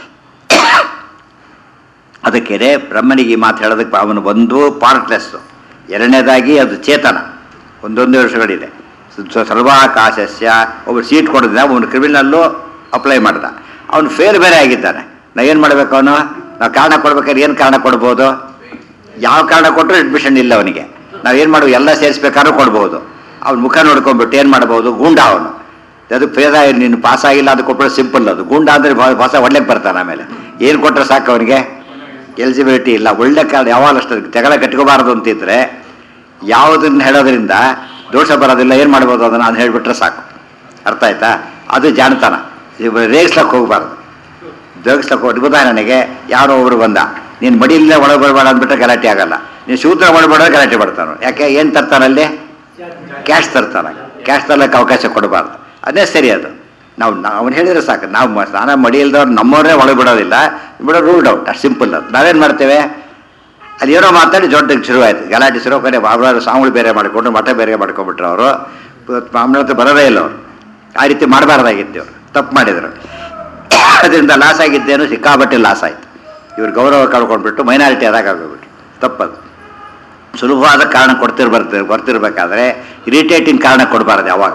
ಅದಕ್ಕೆ ಬ್ರಹ್ಮನಿಗೆ ಈ ಮಾತು ಹೇಳೋದಕ್ಕೆ ಅವನು ಒಂದು ಪಾರ್ಟ್ಲೆಸ್ಸು ಎರಡನೇದಾಗಿ ಅದು ಚೇತನ ಒಂದೊಂದು ವರ್ಷಗಳಿದೆ ಸ- ಸರ್ವಾಕಾಶಸ್ಯ ಒಬ್ಬರು ಸೀಟ್ ಕೊಡಿದ್ರೆ ಅವನು ಕ್ರಿಮಿನಲ್ಲು ಅಪ್ಲೈ ಮಾಡ್ದ ಅವನು ಫೇಲ್ ಬೇರೆ ಆಗಿದ್ದಾನೆ ನಾ ಏನು ಮಾಡಬೇಕು ಅವನು ನಾವು ಕಾರಣ ಕೊಡ್ಬೇಕಾದ್ರೆ ಏನು ಕಾರಣ ಕೊಡ್ಬೋದು ಯಾವ ಕಾರಣ ಕೊಟ್ಟರು ಅಡ್ಮಿಷನ್ ಇಲ್ಲ ಅವನಿಗೆ ನಾವು ಏನು ಮಾಡುವ ಎಲ್ಲ ಸೇರಿಸ್ಬೇಕಾದ್ರೂ ಕೊಡ್ಬೋದು ಅವ್ನ ಮುಖ ನೋಡ್ಕೊಂಡ್ಬಿಟ್ಟು ಏನು ಮಾಡ್ಬೋದು ಗೂಂಡ ಅವನು ಅದು ಫೇದ ನೀನು ಪಾಸ್ ಆಗಿಲ್ಲ ಅದು ಕೊಟ್ಟರೆ ಸಿಂಪಲ್ ಅದು ಗೂಂಡ ಅಂದರೆ ಹೊಸ ಒಳ್ಳೆಗೆ ಬರ್ತಾನೆ ಆಮೇಲೆ ಏನು ಕೊಟ್ಟರೆ ಸಾಕು ಅವನಿಗೆ ಎಲಿಜಿಬಿಲಿಟಿ ಇಲ್ಲ ಒಳ್ಳೆ ಕಾರಣ ಯಾವಾಗ ಅಷ್ಟೇ ಜಗಳ ಕಟ್ಕೋಬಾರದು ಅಂತಿದ್ರೆ ಯಾವುದನ್ನು ಹೇಳೋದ್ರಿಂದ ದೋಷ ಬರೋದಿಲ್ಲ ಏನು ಮಾಡ್ಬೋದು ಅದನ್ನು ಅದು ಹೇಳಿಬಿಟ್ರೆ ಸಾಕು ಅರ್ಥ ಆಯ್ತಾ ಅದು ಜಾಣತನ ಇವ ರೇಗಿಸ್ಲಕ್ಕೆ ಹೋಗಬಾರ್ದು ರೇಗಿಸ್ಲಕ್ಕೆ ಹೋಗಿ ಉದಾಹರಣೆಗೆ ಯಾರೋ ಒಬ್ರು ಬಂದ ನೀನು ಮಡಿಯಲ್ಲೇ ಒಳಗೆ ಬರಬೇಡ ಅಂದ್ಬಿಟ್ರೆ ಗಲಾಟೆ ಆಗಲ್ಲ ನೀನು ಶೂದ್ರ ಒಳಬೇಡ ಗಲಾಟೆ ಮಾಡ್ತಾನೆ ಯಾಕೆ ಏನು ತರ್ತಾನಲ್ಲಿ ಕ್ಯಾಶ್ ತರ್ತಾನೆ ಕ್ಯಾಶ್ ತರ್ಲಕ್ಕೆ ಅವಕಾಶ ಕೊಡಬಾರ್ದು ಅದೇ ಸರಿ ಅದು ನಾವು ಅವನು ಹೇಳಿದ್ರೆ ಸಾಕು ನಾವು ಮ- ಸ್ನಾನ ಮಡಿಯಿಲ್ದವ್ರು ನಮ್ಮವ್ರನ್ನೇ ಒಳಗೆ ಬಿಡೋದಿಲ್ಲ ಬಿಡೋ ರೂಲ್ಡ್ ಔಟ್ ಅಷ್ಟು ಸಿಂಪಲ್ ಅದು ನಾವೇನು ಮಾಡ್ತೇವೆ ಅಲ್ಲಿ ಏನೋ ಮಾತಾಡಿ ಜೊಡ್ಡ ಶುರುವಾಯ್ತು ಗಲಾಟೆ ಶುರು ಕಡೆ ಬಾಬರಾರು ಸಾಂಗುಳು ಬೇರೆ ಮಾಡಿಕೊಂಡು ಮಠ ಬೇರೆ ಮಾಡ್ಕೊಂಡ್ಬಿಟ್ರು ಅವರು ಮಾಮೂಲಿ ಹತ್ರ ಬರೋದೇ ಇಲ್ಲ ಅವರು ಆ ರೀತಿ ಮಾಡಬಾರ್ದಾಗಿತ್ತು ಇವರು ತಪ್ಪು ಮಾಡಿದರು ಅದರಿಂದ ಲಾಸ್ ಆಗಿದ್ದೇನು ಸಿಕ್ಕಾಬಟ್ಟೆ ಲಾಸ್ ಆಯಿತು ಇವ್ರು ಗೌರವ ಕಳ್ಕೊಂಡ್ಬಿಟ್ಟು ಮೈನಾರಿಟಿ ಆದಾಗ ಆಗೋಗ್ಬಿಟ್ರು ತಪ್ಪದು ಸುಲಭವಾದ ಕಾರಣ ಕೊಡ್ತಿರ್ ಬರ್ತಿರ್ ಬರ್ತಿರ್ಬೇಕಾದ್ರೆ ಇರಿಟೇಟಿಂಗ್ ಕಾರಣ ಕೊಡಬಾರ್ದು ಯಾವಾಗ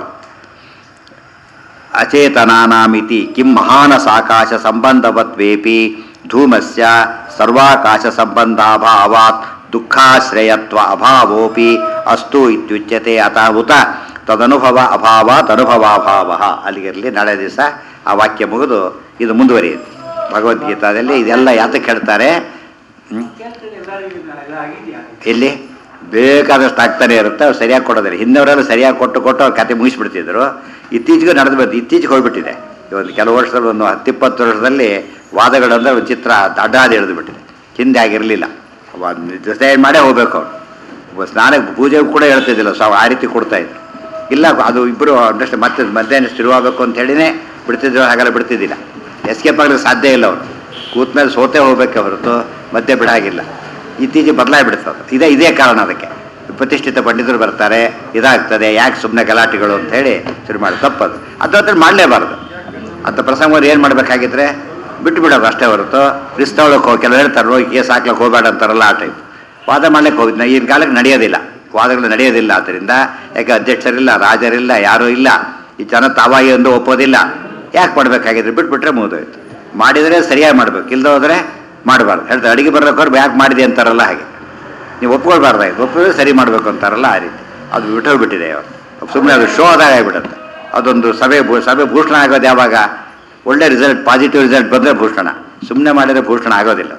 ಅಚೇತನಾನಾಮಿತಿ ಕಿಂ ಮಹಾನಸಾಕಾಶ ಸಂಬಂಧವತ್ವೇಪಿ ಧೂಮಸ್ಯ ಸರ್ವಾಕಾಶ ಸಂಬಂಧಾಭಾವಾತ್ ದುಃಖಾಶ್ರಯತ್ವ ಅಭಾವೋಪಿ ಅಸ್ತು ಇತ್ಯುಚ್ಯತೆ ಅತ ಉತ ತದನುಭವ ಅಭಾವಾತ್ ಅನುಭವಾಭಾವ ಅಲ್ಲಿಗಿರಲಿ ನಾಳೆ ದಿವಸ ಆ ವಾಕ್ಯ ಮುಗಿದು ಇದು ಮುಂದುವರಿಯುತ್ತೆ ಭಗವದ್ಗೀತಾದಲ್ಲಿ ಇದೆಲ್ಲ ಯಾತಕ್ಕೆ ಹೇಳ್ತಾರೆ ಹ್ಮ್? ಎಲ್ಲಿ ಬೇಕಾದಷ್ಟು ಆಗ್ತಾನೆ ಇರುತ್ತೆ ಅವ್ರು ಸರಿಯಾಗಿ ಕೊಡೋದಿಲ್ಲ ಹಿಂದವರೆಲ್ಲ ಸರಿಯಾಗಿ ಕೊಟ್ಟು ಕೊಟ್ಟು ಅವ್ರ ಕತೆ ಮುಗಿಸ್ಬಿಡ್ತಿದ್ರು ಇತ್ತೀಚೆಗೆ ನಡೆದು ಬಂದು ಇತ್ತೀಚೆಗೆ ಹೋಗ್ಬಿಟ್ಟಿದೆ ಒಂದು ಕೆಲವು ವರ್ಷದಲ್ಲಿ ಒಂದು ಹತ್ತಿಪ್ಪತ್ತು ವರ್ಷದಲ್ಲಿ ವಾದಗಳಂದ್ರೆ ಒಂದು ಚಿತ್ರ ಅಡ್ಡಾದಿ ಹಿಡಿದು ಬಿಟ್ಟಿದೆ ಹಿಂದೆ ಆಗಿರಲಿಲ್ಲ ಡಿಸೈಡ್ ಮಾಡೇ ಹೋಗ್ಬೇಕು ಅವ್ರು ಒಬ್ಬ ಸ್ನಾನಕ್ಕೆ ಪೂಜೆಗೂ ಕೂಡ ಹೇಳ್ತಿದ್ದಿಲ್ಲ ಸೊ ಆ ರೀತಿ ಕೊಡ್ತಾ ಇದ್ರು ಇಲ್ಲ ಅದು ಇಬ್ಬರು ಅಂಡರ್ಸ್ಟ್ ಮತ್ತೆ ಮಧ್ಯಾಹ್ನ ಶುರುವಾಗಬೇಕು ಅಂತ ಹೇಳಿನೇ ಬಿಡ್ತಿದ್ರು ಹಾಗೆಲ್ಲ ಬಿಡ್ತಿದ್ದಿಲ್ಲ ಎಸ್ಕೇಪ್ ಆಗಲಿಕ್ಕೆ ಸಾಧ್ಯ ಇಲ್ಲ ಅವರು ಕೂತ ಮೇಲೆ ಸೋತೆ ಹೋಗ್ಬೇಕೆ ಹೊರತು ಮಧ್ಯೆ ಬಿಡಾಗಿಲ್ಲ ಇತ್ತೀಚೆಗೆ ಬದಲಾಗಿ ಬಿಡ್ತದೆ ಇದೇ ಇದೇ ಕಾರಣ ಅದಕ್ಕೆ ಪ್ರತಿಷ್ಠಿತ ಪಂಡಿತರು ಬರ್ತಾರೆ ಇದಾಗ್ತದೆ ಯಾಕೆ ಸುಮ್ಮನೆ ಗಲಾಟೆಗಳು ಅಂತ ಹೇಳಿ ಶುರು ಮಾಡಿ ತಪ್ಪದು ಅದು ಹತ್ರ ಮಾಡಲೇಬಾರ್ದು ಅಂಥ ಪ್ರಸಂಗವ್ರು ಏನು ಮಾಡಬೇಕಾಗಿದ್ರೆ ಬಿಟ್ಟು ಬಿಡೋದು ಅಷ್ಟೇ ಹೊರತು ಕ್ರಿಸ್ತವಳಕ್ಕೆ ಹೋಗಿ ಕೆಲವು ಹೇಳ್ತಾರೆ ಹೋಗಿ ಕೇಸ್ ಹಾಕ್ಲಿಕ್ಕೆ ಹೋಗಬೇಡ ಅಂತಾರಲ್ಲ ಆ ಟೈಪ್ ವಾದ ಮಾಡ್ಲಿಕ್ಕೆ ಹೋಗಿದ್ನ ಈಗಿನ ಕಾಲಕ್ಕೆ ನಡೆಯೋದಿಲ್ಲ ವಾದಗಳು ನಡೆಯೋದಿಲ್ಲ ಆದ್ದರಿಂದ ಯಾಕೆ ಅಧ್ಯಕ್ಷರಿಲ್ಲ ರಾಜರಿಲ್ಲ ಯಾರೂ ಇಲ್ಲ ಈ ಜನ ತಾವಾಗಿ ಒಂದು ಒಪ್ಪೋದಿಲ್ಲ ಯಾಕೆ ಮಾಡಬೇಕಾಗಿದ್ರೆ ಬಿಟ್ಬಿಟ್ರೆ ಮುಗಿದೋಯ್ತು ಮಾಡಿದರೆ ಸರಿಯಾಗಿ ಮಾಡ್ಬೇಕು ಇಲ್ದ ಹೋದರೆ ಮಾಡಬಾರ್ದು ಹೇಳ್ತಾರೆ ಅಡಿಗೆ ಬರ್ಬೇಕಾದ್ರೆ ಯಾಕೆ ಮಾಡಿದೆ ಅಂತಾರಲ್ಲ ಹಾಗೆ ನೀವು ಒಪ್ಕೊಳ್ಬಾರ್ದಾಯ್ತು ಒಪ್ಪಿದ್ರೆ ಸರಿ ಮಾಡಬೇಕು ಅಂತಾರಲ್ಲ ಆ ರೀತಿ ಅದು ಬಿಟ್ಟೋಗ್ಬಿಟ್ಟಿದೆ ಅವರು ಸುಮ್ಮನೆ ಅದು ಶೋ ಆದಾಗ ಆಗಿಬಿಡುತ್ತೆ ಅದೊಂದು ಸಭೆ ಭೂ- ಸಭೆ ಭೂಷಣ ಆಗೋದು ಯಾವಾಗ ಒಳ್ಳೆ ರಿಸಲ್ಟ್ ಪಾಸಿಟಿವ್ ರಿಸಲ್ಟ್ ಬಂದರೆ ಭೂಷಣ ಸುಮ್ಮನೆ ಮಾಡಿದರೆ ಭೂಷಣ ಆಗೋದಿಲ್ಲ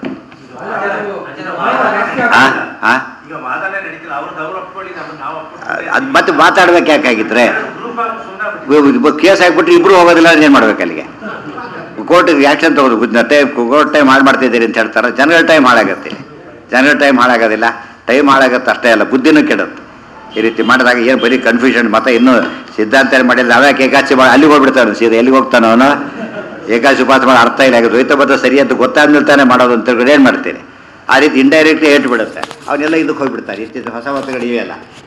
ಆ? ಆ? ಈಗ ವಾದನೆ ನಡೀತಿಲ್ಲ ಅವ್ರದ್ದು ಅವ್ರು ಒಪ್ಕೊಳ್ಳಿ ನಮ್ಮನ್ನ ನಾವು ಒಪ್ಕೊಳ್ಳಿ ಅದು ಮತ್ತೆ ಮಾತಾಡ್ಬೇಕು ಯಾಕಾಗಿದ್ರೆ ಗ್ರೂಪ್ ಸುಮ್ಮನೆ ಕೇಸ್ ಹಾಕ್ಬಿಟ್ರೆ ಇಬ್ರು ಹೋಗೋದಿಲ್ಲ ಅಂದ್ರೆ ಏನು ಮಾಡ್ಬೇಕು ಅಲ್ಲಿಗೆ ಕೋರ್ಟಿಗೆ ಆ್ಯಕ್ಷನ್ ತಗೋದು ಟೈಮ್ ಕೋರ್ಟ್ ಟೈಮ್ ಹಾಳು ಮಾಡ್ತಿದ್ದೀರಿ ಅಂತ ಹೇಳ್ತಾರೆ ಜನಗಳ ಟೈಮ್ ಹಾಳಾಗತ್ತೆ ಜನಗಳ ಟೈಮ್ ಹಾಳಾಗೋದಿಲ್ಲ ಟೈಮ್ ಹಾಳಾಗತ್ತೆ ಅಷ್ಟೇ ಅಲ್ಲ ಬುದ್ಧಿನೂ ಕೆಡುತ್ತೆ ಈ ರೀತಿ ಮಾಡಿದಾಗ ಏನು ಬರೀ ಕನ್ಫ್ಯೂಷನ್ ಮತ್ತೆ ಇನ್ನೂ ಸಿದ್ಧಾಂತ ಏನು ಮಾಡಿಲ್ಲ ಅವ್ಯಾಕೆ ಏಕಾಚಿ ಮಾಡಿ ಅಲ್ಲಿಗೆ ಹೋಗ್ಬಿಡ್ತಾನೆ ಸೀದಾ ಎಲ್ಲಿಗೆ ಹೋಗ್ತಾನೆ ಅವನು ಏಕಾಚಿ ಉಪವಾಸ ಮಾಡಿ ಅರ್ಥ ಇಲ್ಲ ಹಾಗೆ ದ್ವೈತ ಬದ್ಧ ಸರಿ ಅಂತ ಗೊತ್ತಾದ್ಮೇಲೆ ತಾನೇ ಮಾಡೋದು ಅಂತ ಏನು ಮಾಡ್ತೀನಿ ಆ ರೀತಿ ಇಂಡೈರೆಕ್ಟ್ಲಿ ಏಟ್ ಬಿಡುತ್ತೆ ಅವನ್ನೆಲ್ಲ ಇದಕ್ಕೆ ಹೋಗ್ಬಿಡ್ತಾರೆ ಇತ್ತೀಚೆ ಹೊಸ ಹೊಸಗಳು ಇವೆಯಲ್ಲ